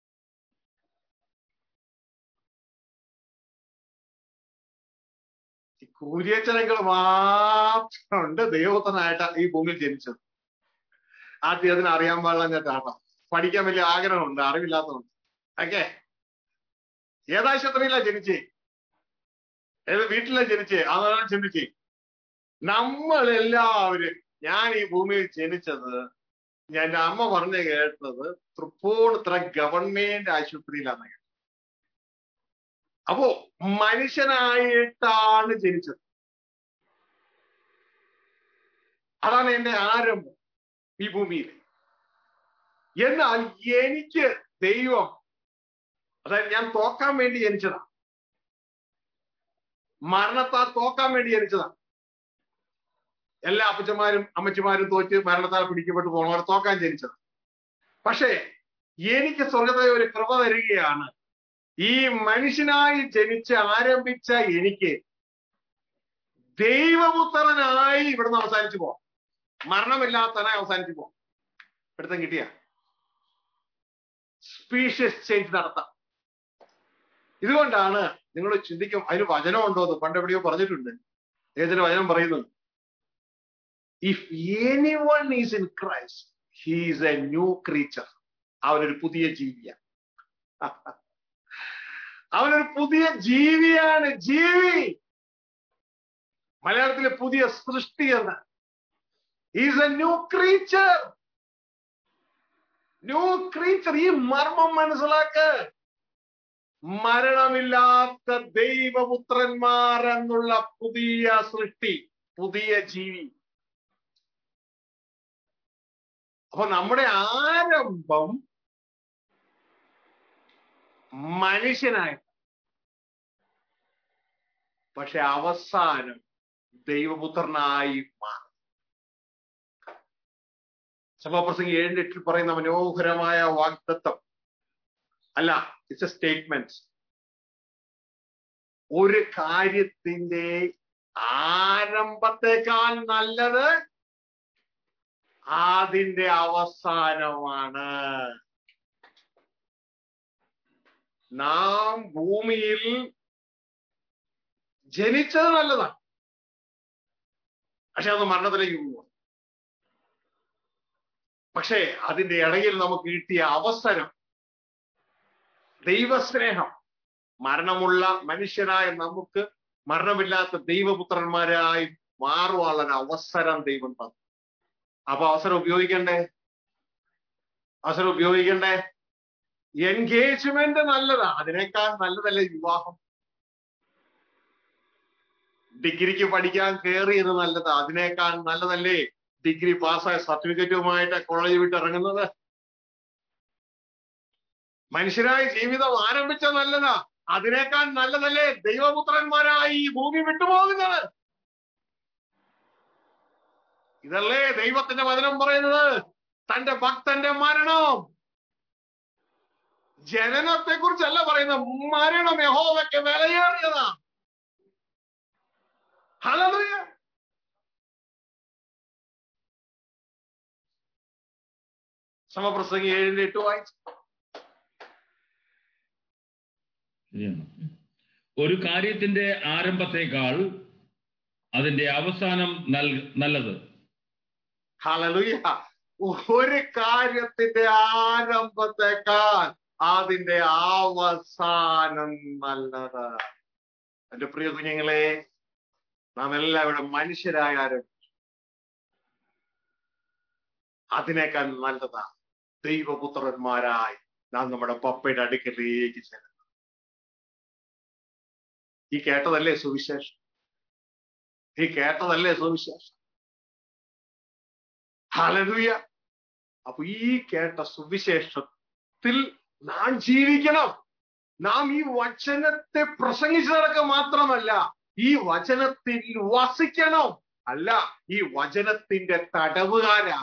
കൂലിയച്ചനങ്ങൾ മാത്രമുണ്ട് ദൈവപുത്രനായിട്ട് ഈ ഭൂമിയിൽ ജനിച്ചത് ആദ്യം അതിന് അറിയാൻ പാടില്ലാഞ്ഞിട്ടാണ് പഠിക്കാൻ വലിയ ആഗ്രഹമുണ്ട് അറിവില്ലാത്തതുണ്ട് ഓക്കെ ഏതാശുപത്രിയിലാ ജനിച്ചേ ഏത് വീട്ടിലാ ജനിച്ചേ അതാണ് ചിന്തിച്ചേ നമ്മൾ എല്ലാവരും ഞാൻ ഈ ഭൂമിയിൽ ജനിച്ചത് ഞാൻ എന്റെ അമ്മ പറഞ്ഞു കേട്ടത് തൃപ്പൂണിത്ര ഗവൺമെന്റ് ആശുപത്രിയിലാണ് കേട്ടത് അപ്പോ മനുഷ്യനായിട്ടാണ് ജനിച്ചത് അതാണ് എന്റെ ആരംഭം ഈ ഭൂമിയിൽ എന്നാൽ എനിക്ക് ദൈവം അതായത് ഞാൻ തോക്കാൻ വേണ്ടി ജനിച്ചതാ മരണത്താൽ തോക്കാൻ വേണ്ടി ജനിച്ചതാ എല്ലാ അപ്പച്ചന്മാരും അമ്മച്ചിമാരും തോറ്റ് മരണത്താൽ പിടിക്കപ്പെട്ടു പോകണവർ തോക്കാൻ ജനിച്ചതാ പക്ഷേ എനിക്ക് സ്വർഗത്തെ ഒരു കൃപ തരികയാണ് ഈ മനുഷ്യനായി ജനിച്ച് ആരംഭിച്ച എനിക്ക് ദൈവപുത്രനായി ഇവിടുന്ന് അവസാനിച്ചു പോവാം മരണമില്ലാത്തനായി അവസാനിച്ചു പോവാം പിടുത്തം കിട്ടിയ സ്പീഷ്യസ് ചേഞ്ച് നടത്താം ഇതുകൊണ്ടാണ് നിങ്ങൾ ചിന്തിക്കും അതിന് വചനമുണ്ടോ എന്ന് പണ്ട് എവിടെയോ പറഞ്ഞിട്ടുണ്ട് ഏതിന് വചനം പറയുന്നത് if any one is in Christ he's a new creature അവനൊരു പുതിയ ജീവിയാണ് അവനൊരു പുതിയ ജീവിയാണ് ജീവി മലയാളത്തിലെ പുതിയ സൃഷ്ടി എന്ന് is a new creature new creature ഈ മർമ്മം മനസ്സിലാക്ക് മരണമില്ലാത്ത ദൈവപുത്രന്മാർ എന്നുള്ള പുതിയ സൃഷ്ടി പുതിയ ജീവി അപ്പൊ നമ്മുടെ ആരംഭം മനുഷ്യനായിട്ട് പക്ഷെ അവസാനം ദൈവപുത്രനായി മാറും സഭാപ്രസംഗി ഏഴിന്റെ എട്ടിൽ പറയുന്ന മനോഹരമായ വാഗ്ദത്വം അല്ല ഇറ്റ്സ് എ സ്റ്റേറ്റ്മെന്റ് ഒരു കാര്യത്തിന്റെ ആരംഭത്തെക്കാൾ നല്ലത് അതിന്റെ അവസാനമാണ് നാം ഭൂമിയിൽ ജനിച്ചത് നല്ലതാണ് പക്ഷെ അത് മരണത്തിലേക്ക് പോകുക പക്ഷേ അതിന്റെ ഇടയിൽ നമുക്ക് കിട്ടിയ അവസരം ദൈവസ്നേഹം മരണമുള്ള മനുഷ്യനായ നമുക്ക് മരണമില്ലാത്ത ദൈവപുത്രന്മാരായി മാറുവാനുള്ള അവസരം ദൈവം തന്നു അപ്പൊ അവസരം ഉപയോഗിക്കണ്ടേ അവസരം ഉപയോഗിക്കണ്ടേ എൻഗേജ്മെന്റ് നല്ലതാ അതിനേക്കാൾ നല്ലതല്ലേ വിവാഹം ഡിഗ്രിക്ക് പഠിക്കാൻ കയറിയത് നല്ലതാ അതിനേക്കാൾ നല്ലതല്ലേ ഡിഗ്രി പാസ്സായ സർട്ടിഫിക്കറ്റുമായിട്ട് കോളേജ് വിട്ട് ഇറങ്ങുന്നത് മനുഷ്യരായ ജീവിതം ആരംഭിച്ച നല്ലതാ അതിനേക്കാൾ നല്ലതല്ലേ ദൈവപുത്രന്മാരായി ഈ ഭൂമി വിട്ടുപോകുന്നത് ഇതല്ലേ ദൈവത്തിന്റെ വചനം പറയുന്നത് തന്റെ ഭക്തന്റെ മരണം ജനനത്തെ കുറിച്ചല്ല പറയുന്നത് മരണം യഹോവയ്ക്ക് വിലയേറിയതാ ഹല്ലേലൂയ സമപ്രസംഗി ഏഴിന്റെ എട്ട് വായിച്ചു ശരിയാണ് ഒരു കാര്യത്തിന്റെ ആരംഭത്തേക്കാൾ അതിന്റെ അവസാനം നൽ- നല്ലത് ഹല്ലേലൂയ ഒരു കാര്യത്തിന്റെ ആരംഭത്തെക്കാൾ അതിന്റെ അവസാനം നല്ലത് എന്റെ പ്രിയ കുഞ്ഞുങ്ങളെ നാം എല്ലാവരും മനുഷ്യരായ ആരംഭിച്ചു അതിനേക്കാൾ നല്ലതാ ദൈവപുത്രന്മാരായി നാം നമ്മുടെ പപ്പയുടെ അടുക്കലേക്ക് ചെല്ലുന്നത് ഈ കേട്ടതല്ലേ സുവിശേഷം ഈ കേട്ടതല്ലേ സുവിശേഷം ഹലലുയ അപ്പൊ ഈ കേട്ട സുവിശേഷത്തിൽ നാം ജീവിക്കണം നാം ഈ വചനത്തെ പ്രസംഗിച്ചു നടക്കുക മാത്രമല്ല ഈ വചനത്തിൽ വസിക്കണം അല്ല ഈ വചനത്തിന്റെ തടവുകാരാ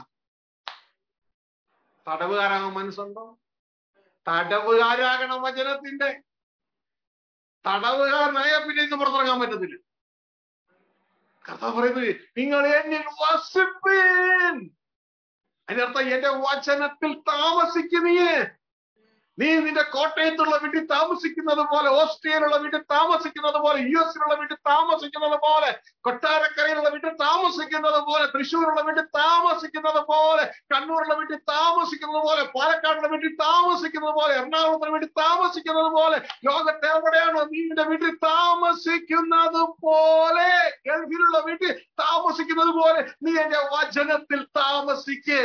തടവുകാരാകാൻ മനസ്സുണ്ടോ തടവുകാരാകണം വചനത്തിന്റെ തടവുകാരനായ പിന്നെ ഇന്ന് പുറത്തിറങ്ങാൻ പറ്റത്തില്ല കർത്താവ് പറയുന്നത് നിങ്ങൾ എന്നിൽ വസിപ്പീൻ അതിനർത്ഥം എന്റെ വചനത്തിൽ താമസിക്കുന്നീ നീ നിന്റെ കോട്ടയത്തുള്ള വീട്ടിൽ താമസിക്കുന്നത് പോലെ ഓസ്ട്രിയയിലുള്ള വീട്ടിൽ താമസിക്കുന്നത് പോലെ യു എസിലുള്ള വീട്ടിൽ താമസിക്കുന്നത് പോലെ കൊട്ടാരക്കരയിലുള്ള വീട്ടിൽ താമസിക്കുന്നത് പോലെ തൃശ്ശൂരുള്ള വീട്ടിൽ താമസിക്കുന്നത് പോലെ കണ്ണൂരുള്ള വീട്ടിൽ താമസിക്കുന്നത് പോലെ പാലക്കാടുള്ള വീട്ടിൽ താമസിക്കുന്നത് പോലെ എറണാകുളത്തുള്ള വീട്ടിൽ താമസിക്കുന്നത് പോലെ ലോകത്ത് എവിടെയാണോ നീ നിന്റെ വീട്ടിൽ താമസിക്കുന്നത് പോലെ ഗൾഫിലുള്ള വീട്ടിൽ താമസിക്കുന്നത് പോലെ നീ എന്റെ വചനത്തിൽ താമസിക്കേ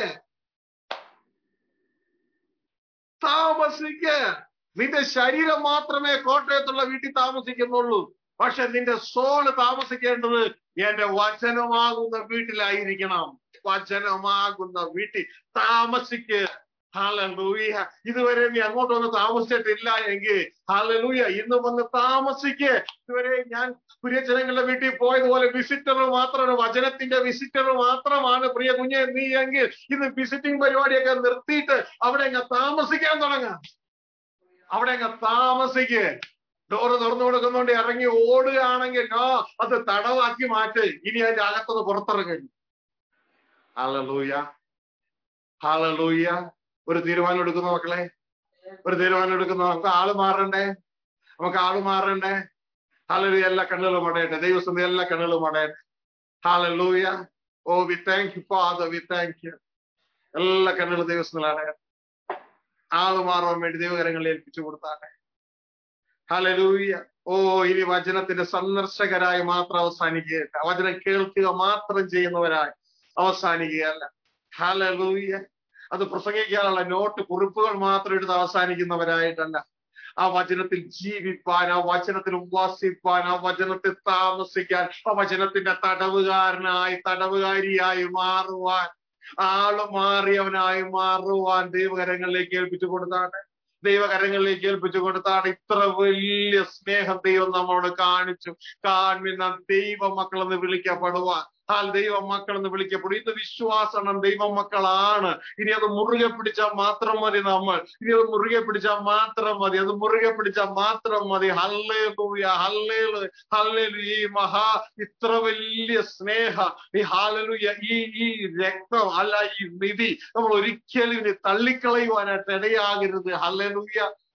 താമസിക്ക് നിന്റെ ശരീരം മാത്രമേ കോട്ടയത്തുള്ള വീട്ടിൽ താമസിക്കുന്നുള്ളൂ പക്ഷെ നിന്റെ സോള് താമസിക്കേണ്ടത് എന്റെ വചനമാകുന്ന വീട്ടിലായിരിക്കണം വചനമാകുന്ന വീട്ടിൽ താമസിക്ക് ഹാലൂയ ഇതുവരെ നീ അങ്ങോട്ടൊന്ന് താമസിച്ചിട്ടില്ല എങ്കിൽ ഹാലൂയ ഇന്ന് വന്ന് താമസിക്ക് ഇതുവരെ ഞാൻ പ്രിയ ജനങ്ങളുടെ വീട്ടിൽ പോയതുപോലെ വിസിറ്റർ മാത്രമാണ് വചനത്തിന്റെ വിസിറ്റർ മാത്രമാണ് പ്രിയ കുഞ്ഞെ നീ എങ്കിൽ ഇത് വിസിറ്റിംഗ് പരിപാടിയൊക്കെ നിർത്തിയിട്ട് അവിടെ അങ്ങ് താമസിക്കാൻ തുടങ്ങാം അവിടെ അങ്ങ് താമസിക്ക് ഡോറ് തുറന്നു കൊടുക്കുന്നോണ്ട് ഇറങ്ങി ഓടുകയാണെങ്കിൽ ആ അത് തടവാക്കി മാറ്റ് ഇനി അതിന്റെ അകത്തത് പുറത്തിറങ്ങി ഹാലൂയ ഹാലൂയ ഒരു തീരുമാനം എടുക്കുന്നു മക്കളെ ഒരു തീരുമാനം എടുക്കുന്നു നമുക്ക് ആള് മാറണ്ടേ നമുക്ക് ആള് മാറണ്ടേ ഹാലലൂയ എല്ലാ കണ്ണുകളും അടയട്ടെ ദൈവസ്ഥ എല്ലാ കണ്ണുകളും അടയട്ടെ hallelujah oh we thank you father we thank you എല്ലാ കണ്ണുകളും ദൈവസ്ഥ അടയട്ടെ ആള് മാറാൻ വേണ്ടി ദൈവകരങ്ങളിൽ ഏൽപ്പിച്ചു കൊടുത്താട്ടെ ഹലലൂയ ഓ ഇനി വചനത്തിന്റെ സന്ദർശകരായി മാത്രം അവസാനിക്കുകയല്ല വചനം കേൾക്കുക മാത്രം ചെയ്യുന്നവരായി അവസാനിക്കുകയല്ല ഹലലൂയ അത് പ്രസംഗിക്കാനുള്ള നോട്ട് കുറിപ്പുകൾ മാത്രം എടുത്ത് അവസാനിക്കുന്നവരായിട്ടല്ല ആ വചനത്തിൽ ജീവിപ്പാൻ ആ വചനത്തിൽ ഉപവാസിപ്പാൻ ആ വചനത്തിൽ താമസിക്കാൻ ആ വചനത്തിന്റെ തടവുകാരനായി തടവുകാരിയായി മാറുവാൻ ആള് മാറിയവനായി മാറുവാൻ ദൈവകരങ്ങളിലേക്ക് ഏൽപ്പിച്ചു കൊടുത്താട്ടെ ദൈവകരങ്ങളിലേക്ക് ഏൽപ്പിച്ചു കൊടുത്താണ് ഇത്ര വലിയ സ്നേഹം ദൈവം നമ്മളോട് കാണിച്ചു കാൺമിന്ന ദൈവ മക്കളെന്ന് വിളിക്കപ്പെടുവാൻ ആ ദൈവ മക്കളെന്ന് വിളിക്കപ്പെടും ഇത് വിശ്വാസണം ദൈവ മക്കളാണ് ഇനി അത് മുറുകെ പിടിച്ചാൽ മാത്രം മതി നമ്മൾ ഇനി അത് മുറുകെ പിടിച്ചാൽ മാത്രം മതി അത് മുറുകെ പിടിച്ചാൽ മാത്രം മതി ഹല്ലേ ലൂയ ഹല്ലേ ഹല്ലേലു ഈ മഹാ ഇത്ര വലിയ സ്നേഹ ഈ ഹാലലുയ ഈ ഈ രക്തം അല്ല ഈ നിധി നമ്മൾ ഒരിക്കലും ഇനി തള്ളിക്കളയുവാനായിട്ട് ഇടയാകരുത് ഹല്ലേലൂയ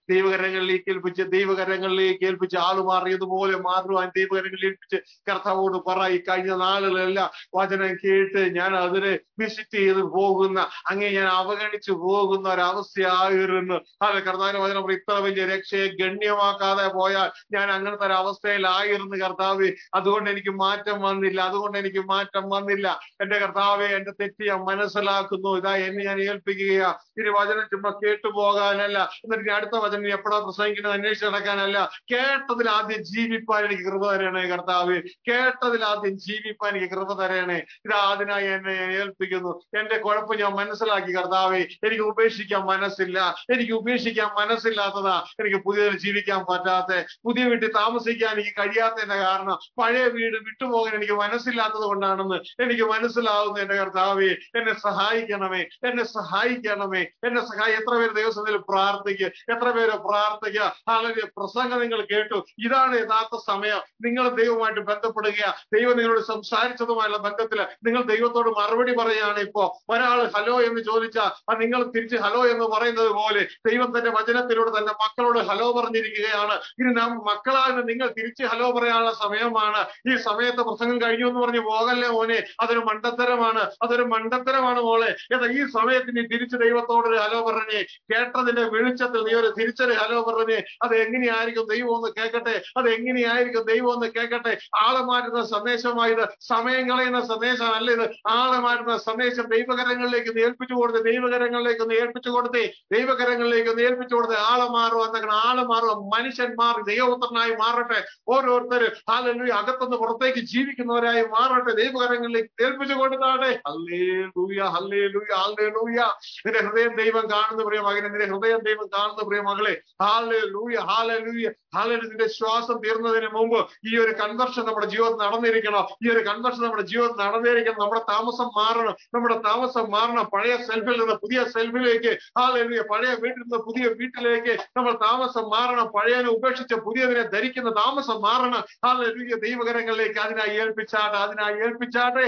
ദൈവകരങ്ങളിലേക്ക് ഏൽപ്പിച്ച് ദൈവകരങ്ങളിലേക്ക് ഏൽപ്പിച്ച് ആള് മാറിയതുപോലെ മാറുവാൻ ദൈവകരങ്ങളിൽ ഏൽപ്പിച്ച് കർത്താവോട് പറ ഈ കഴിഞ്ഞ നാളുകളെല്ലാം വചനം കേട്ട് ഞാൻ അതിനെ വിസിറ്റ് ചെയ്ത് പോകുന്ന അങ്ങേ ഞാൻ അവഗണിച്ചു പോകുന്ന ഒരവസ്ഥയായിരുന്നു അത് കർത്താവിന്റെ വചനം പറയും, ഇത്ര വലിയ രക്ഷയെ ഗണ്യമാക്കാതെ പോയാൽ ഞാൻ അങ്ങനത്തെ ഒരു അവസ്ഥയിലായിരുന്നു കർത്താവ് അതുകൊണ്ട് എനിക്ക് മാറ്റം വന്നില്ല അതുകൊണ്ട് എനിക്ക് മാറ്റം വന്നില്ല എന്റെ കർത്താവെ എന്റെ തെറ്റ് ഞാൻ മനസ്സിലാക്കുന്നു ഇതാ എന്നെ ഞാൻ ഏൽപ്പിക്കുകയാ ഇനി വചനം ചുമ്മാ കേട്ടു പോകാനല്ല എന്നിട്ട് ഇനി അടുത്ത വചനം ഇനി എപ്പോഴാ പ്രസംഗിക്കുന്നത് അന്വേഷിച്ച് നടക്കാനല്ല കേട്ടതിൽ ആദ്യം ജീവിപ്പാൻ എനിക്ക് കൃപ തരണേ കർത്താവ് കേട്ടതിൽ ആദ്യം ജീവിപ്പാൻ എനിക്ക് കൃപ തരണേ ഇതാ അതിനായി എന്നെ ഞാൻ ഏൽപ്പിക്കുന്നു എന്റെ കുഴപ്പം ഞാൻ മനസ്സിലാക്കി കർത്താവെ എനിക്ക് ഉപേക്ഷിക്കാൻ മനസ്സില്ല എനിക്ക് ഉപേക്ഷിക്കാൻ മനസ്സില്ലാത്തതാ എനിക്ക് പുതിയതിൽ ജീവിക്കാൻ പറ്റാത്ത പുതിയ വീട്ടിൽ താമസിക്കാൻ എനിക്ക് കഴിയാത്തതിന്റെ കാരണം പഴയ വീട് വിട്ടുപോകാൻ എനിക്ക് മനസ്സില്ലാത്തത് കൊണ്ടാണെന്ന് എനിക്ക് മനസ്സിലാവുന്നു എന്റെ കർത്താവെ എന്നെ സഹായിക്കണമേ എന്നെ സഹായിക്കണമേ എന്നെ സഹായി എത്ര പേര് ദിവസത്തിൽ പ്രാർത്ഥിക്കുക എത്ര പേര് പ്രാർത്ഥിക്കുക അല്ലെങ്കിൽ പ്രസംഗം നിങ്ങൾ കേട്ടു ഇതാണ് യഥാർത്ഥ സമയം നിങ്ങൾ ദൈവമായിട്ട് ബന്ധപ്പെടുക ദൈവം നിങ്ങളോട് സംസാരിച്ചതുമായുള്ള ബന്ധത്തിൽ നിങ്ങൾ ദൈവത്തോട് മറുപടി പറയുകയാണ് ഇപ്പോ ഒരാൾ ഹലോ എന്ന് ചോദിച്ചാൽ അത് നിങ്ങൾ തിരിച്ച് ഹലോ എന്ന് പറയുന്നത് പോലെ ദൈവം തന്റെ വചനത്തിലൂടെ തന്നെ മക്കളോട് ഹലോ പറഞ്ഞിരിക്കുകയാണ് ഇനി നാം മക്കളാണ് നിങ്ങൾ തിരിച്ച് ഹലോ പറയാനുള്ള സമയമാണ് ഈ സമയത്ത് പ്രസംഗം കഴിഞ്ഞു എന്ന് പറഞ്ഞ് പോകല്ലേ മോനെ അതൊരു മണ്ടത്തരമാണ് അതൊരു മണ്ടത്തരമാണ് മോളെ ഏതാ ഈ സമയത്ത് നീ തിരിച്ച് ദൈവത്തോട് ഒരു ഹലോ പറഞ്ഞേ കേട്ടതിന്റെ വെളിച്ചത്തിൽ നീ ഒരു തിരിച്ചൊരു ഹലോ പറഞ്ഞേ അത് എങ്ങനെയായിരിക്കും ദൈവം ഒന്ന് കേൾക്കട്ടെ അത് എങ്ങനെയായിരിക്കും ദൈവം ഒന്ന് കേൾക്കട്ടെ ആളെ മാറ്റുന്ന സന്ദേശമായത് സമയം കളയുന്ന സന്ദേശമല്ല ഇത് ആളെ മാറ്റുന്ന സന്ദേശം ദൈവകരങ്ങളിലേക്ക് ഒന്ന് ഏൽപ്പിച്ചു കൊടുത്ത് ദൈവകരങ്ങളിലേക്ക് ഒന്ന് ഏൽപ്പിച്ചു കൊടുത്തേ ദൈവകരങ്ങളിലേക്ക് ഒന്ന് ഏൽപ്പിച്ചു കൊടുത്ത് ആളെ മാറുക എന്നങ്ങനെ ആളെ മാറുക മനുഷ്യൻ മാറി ദൈവപുത്രനായി മാറട്ടെ ഓരോരുത്തർ ഹാലല്ലൂയ അകത്തുനിന്ന് പുറത്തേക്ക് ജീവിക്കുന്നവരായി മാറട്ടെ ദൈവകരങ്ങളിലേക്ക് ഏൽപ്പിച്ചു കൊടുത്താട്ടെ ഹല്ലേ ലൂയ ഹല്ലേ ലൂയ ഹല്ലേ ലൂയ നിന്റെ ഹൃദയം ദൈവം കാണുന്ന പ്രിയ മകനെ നിന്റെ ഹൃദയം ദൈവം കാണുന്ന പ്രിയ മകളെ ഹാലെ ലൂയ ഹാലെ ലൂയ ഹാലെ നിന്റെ ശ്വാസം തീർന്നതിന് മുമ്പ് ഈ ഒരു കൺവെർഷൻ നമ്മുടെ ജീവിതത്തിൽ നടന്നിരിക്കണം ഈ ഒരു കൺവെർഷൻ നമ്മുടെ ജീവിതത്തിൽ നടന്നിരിക്കണം നമ്മുടെ താമസം മാറണം നമ്മുടെ താമസം മാറണം പഴയ സെൽഫിൽ നിന്ന് പുതിയ സെൽഫിലേക്ക് ഹാലെ പഴയ വീട്ടിൽ നിന്ന് പുതിയ വീട്ടിലേക്ക് നമ്മൾ താമസം മാറണം പഴയനെ ഉപേക്ഷിച്ച് പുതിയതിനെ ധരിക്കുന്ന താമസം മാറണം ഹാലെ ദൈവകരങ്ങളിലേക്ക് അതിനായി ഏൽപ്പിച്ചാട്ടെ അതിനായി ഏൽപ്പിച്ചാട്ടെ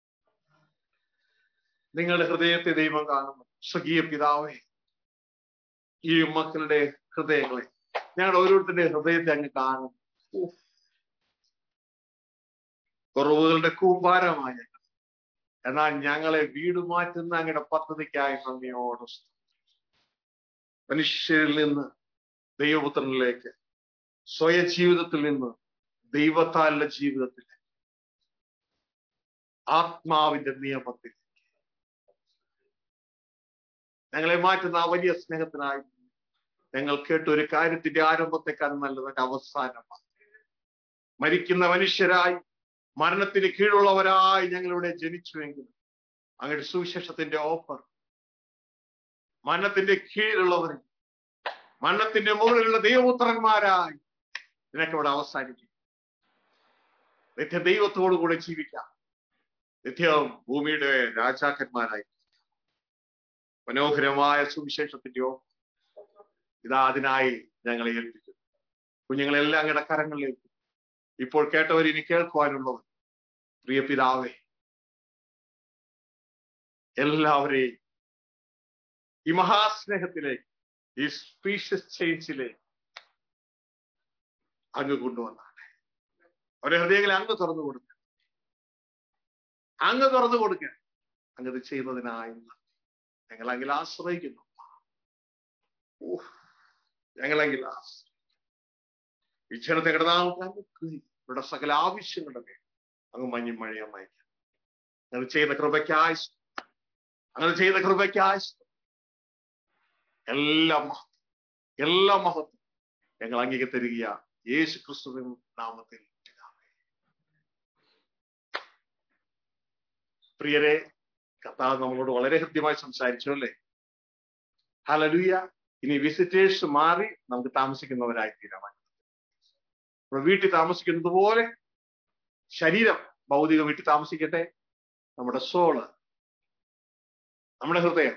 നിങ്ങളുടെ ഹൃദയത്തെ ദൈവം കാണുന്നു സ്വകീയ പിതാവേ ഈ മക്കളുടെ ഹൃദയങ്ങളെ ഞങ്ങളുടെ ഓരോരുത്തരുടെ ഹൃദയത്തെ അങ്ങ് കാണും ഉഫ്. കുറവുകളുടെ കൂമ്പാരമായ ഞങ്ങൾ. എന്നാൽ ഞങ്ങളെ വീട് മാറ്റുന്ന അങ്ങയുടെ പദ്ധതിക്കായി നന്ദിയോട് സ്തുതി. മനുഷ്യരിൽ നിന്ന് ദൈവപുത്രനിലേക്ക് സ്വയ ജീവിതത്തിൽ നിന്ന് ദൈവത്താലുള്ള ജീവിതത്തിൽ ആത്മാവിന്റെ നിയമത്തിൽ ഞങ്ങളെ മാറ്റുന്ന ആ വലിയ സ്നേഹത്തിനായി ഞങ്ങൾ കേട്ട ഒരു കാര്യത്തിന്റെ ആരംഭത്തെക്കാൾ നല്ലത് അതിന്റെ അവസാനമാണ് മരിക്കുന്ന മനുഷ്യരായി മരണത്തിന് കീഴുള്ളവരായി ഞങ്ങൾ ഇവിടെ ജനിച്ചുവെങ്കിലും അങ്ങയുടെ സുവിശേഷത്തിന്റെ ഓഫർ മരണത്തിന്റെ കീഴിലുള്ളവർ മരണത്തിന്റെ മുകളിലുള്ള ദൈവപുത്രന്മാരായി നിനക്ക് ഇവിടെ അവസാനിക്കും നിത്യ ദൈവത്തോടു കൂടെ ജീവിക്കാം നിത്യം ഭൂമിയുടെ രാജാക്കന്മാരായി മനോഹരമായ സുവിശേഷത്തിന്റെ ഓഫർ ഇതാ അതിനായി ഞങ്ങളെ ഏൽപ്പിക്കുന്നു കുഞ്ഞുങ്ങളെല്ലാം അങ്ങയുടെ കരങ്ങളിലേക്ക് ഇപ്പോൾ കേട്ടവർ ഇനി കേൾക്കുവാനുള്ളവർ പ്രിയ പിതാവേ എല്ലാവരെയും ഈ മഹാസ്നേഹത്തിലേക്ക് ഈ സ്പീഷ്യസ് ചേഞ്ചിലേക്ക് അങ്ങ് കൊണ്ടുവന്നാണ് അവരെ ഹൃദയങ്ങളെ അങ്ങ് തുറന്നു കൊടുക്കുക അങ്ങ് തുറന്നു കൊടുക്കുക അങ്ങത് ചെയ്യുന്നതിനായി ഞങ്ങൾ അങ്ങിൽ ആശ്രയിക്കുന്നു ഊഹ്. ഞങ്ങളെങ്കിൽ ആശ്രയിക്കുന്നു. ഈ ക്ഷണത്തെ കിടന്നാൾക്ക് ഇവിടെ സകല ആവശ്യങ്ങളുടെ മേൽ അങ്ങ് മഞ്ഞും മഴയും അയക്കാം അങ്ങനെ ചെയ്യുന്ന കൃപയ്ക്കായി സ്തോത്രം. അങ്ങനെ ചെയ്യുന്ന കൃപയ്ക്കായി സ്തോത്രം. എല്ലാ മഹത്വം എല്ലാ മഹത്വം ഞങ്ങൾ അങ്ങേക്ക് തരിക യേശു ക്രിസ്തുവിൻ നാമത്തിൽ പിതാവേ. പ്രിയരെ കർത്താവ് നമ്മളോട് വളരെ ഹൃദ്യമായി സംസാരിച്ചു അല്ലേ ഹലലുയ ഇനി വിസിറ്റേഴ്സ് മാറി നമുക്ക് താമസിക്കുന്നവരായി തീരാൻ നമ്മുടെ വീട്ടിൽ താമസിക്കുന്നത് പോലെ ശരീരം ഭൗതിക വീട്ടിൽ താമസിക്കട്ടെ നമ്മുടെ സോള് നമ്മുടെ ഹൃദയം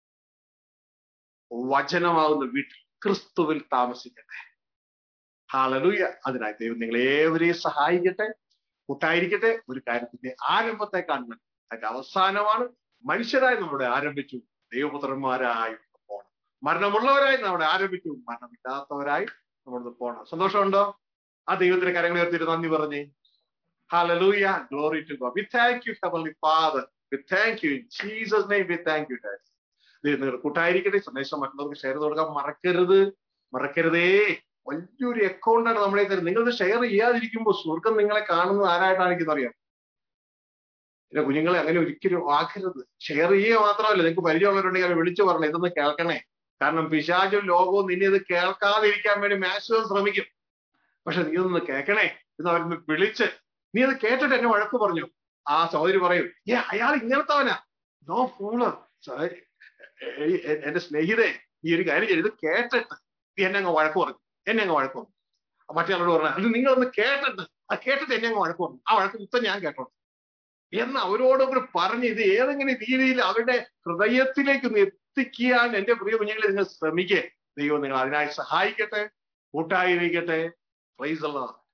വചനമാകുന്ന വീട്ടിൽ ക്രിസ്തുവിൽ താമസിക്കട്ടെ ഹാലലൂയ അതിനായി ദൈവം നിങ്ങളെ ഏവരെയും സഹായിക്കട്ടെ കൂട്ടായിരിക്കട്ടെ ഒരു കാര്യത്തിന്റെ ആരംഭത്തെ കാണുന്നത് അതിന്റെ അവസാനമാണ് മനുഷ്യരായി നമ്മളുടെ ആരംഭിച്ചു ദൈവപുത്രന്മാരായി പോകണം മരണമുള്ളവരായി നമ്മൾ ആരംഭിച്ചു മരണമില്ലാത്തവരായി നമ്മളിത് പോകണം സന്തോഷമുണ്ടോ ആ ദൈവത്തിന് കരങ്ങൾ ഉയർത്തിയിട്ട് നന്ദി പറഞ്ഞേ Hallelujah. Glory to God. We thank you, Heavenly Father. We thank you. In Jesus' name, we thank you, guys. ദൈവം നിങ്ങളുടെ കൂട്ടായിരിക്കട്ടെ സന്ദേശം മറ്റുള്ളവർക്ക് ഷെയർ ചെയ്ത് കൊടുക്കാൻ മറക്കരുത് മറക്കരുതേ വലിയൊരു അക്കൗണ്ടാണ് നമ്മളെ തരുന്നത് നിങ്ങളിത് ഷെയർ ചെയ്യാതിരിക്കുമ്പോൾ സ്വർഗം നിങ്ങളെ കാണുന്നത് ആരായിട്ടാണ് എനിക്കറിയാം പിന്നെ കുഞ്ഞുങ്ങളെ അങ്ങനെ ഒരിക്കലും ആക്കരുത് ഷെയർ ചെയ്യുക മാത്രമല്ല നിങ്ങൾക്ക് പരിചയമുള്ളവരുണ്ടെങ്കിൽ അവർ വിളിച്ചു പറഞ്ഞു ഇതൊന്ന് കേൾക്കണേ കാരണം പിശാചും ലോകവും നിന്നെ ഇത് കേൾക്കാതിരിക്കാൻ വേണ്ടി മാക്സിമം ശ്രമിക്കും പക്ഷെ നീ ഇതൊന്ന് കേൾക്കണേ എന്ന് അവരൊന്ന് വിളിച്ച് നീ അത് കേട്ടിട്ട് എന്നെ വഴക്ക് പറഞ്ഞു ആ സഹോദരി പറയും ഏ അയാൾ ഇങ്ങനത്തവനാ നോ ഫൂള് എന്റെ സ്നേഹിതേ ഈ ഒരു കാര്യം ചെയ്ത് ഇത് കേട്ടിട്ട് നീ എന്നെ അങ്ങ് വഴക്ക് പറഞ്ഞു എന്നെ അങ്ങ് വഴക്ക് പറഞ്ഞു മറ്റേ ആളോട് പറഞ്ഞു അത് നിങ്ങളൊന്ന് കേട്ടിട്ട് അത് കേട്ടിട്ട് എന്നെ അങ്ങ് വഴക്ക് പറഞ്ഞു ആ വഴക്ക് ഇപ്പം ഞാൻ കേട്ടോ എന്ന് അവരോട് കൂടി പറഞ്ഞ് ഇത് ഏതെങ്കിലും രീതിയിൽ അവരുടെ ഹൃദയത്തിലേക്ക് ഒന്ന് എത്തിക്കാൻ എന്റെ പ്രിയ കുഞ്ഞുങ്ങളെ നിങ്ങൾ ശ്രമിക്കേ ദൈവം നിങ്ങൾ അതിനായി സഹായിക്കട്ടെ കൂട്ടായിരിക്കട്ടെ പ്രൈസ്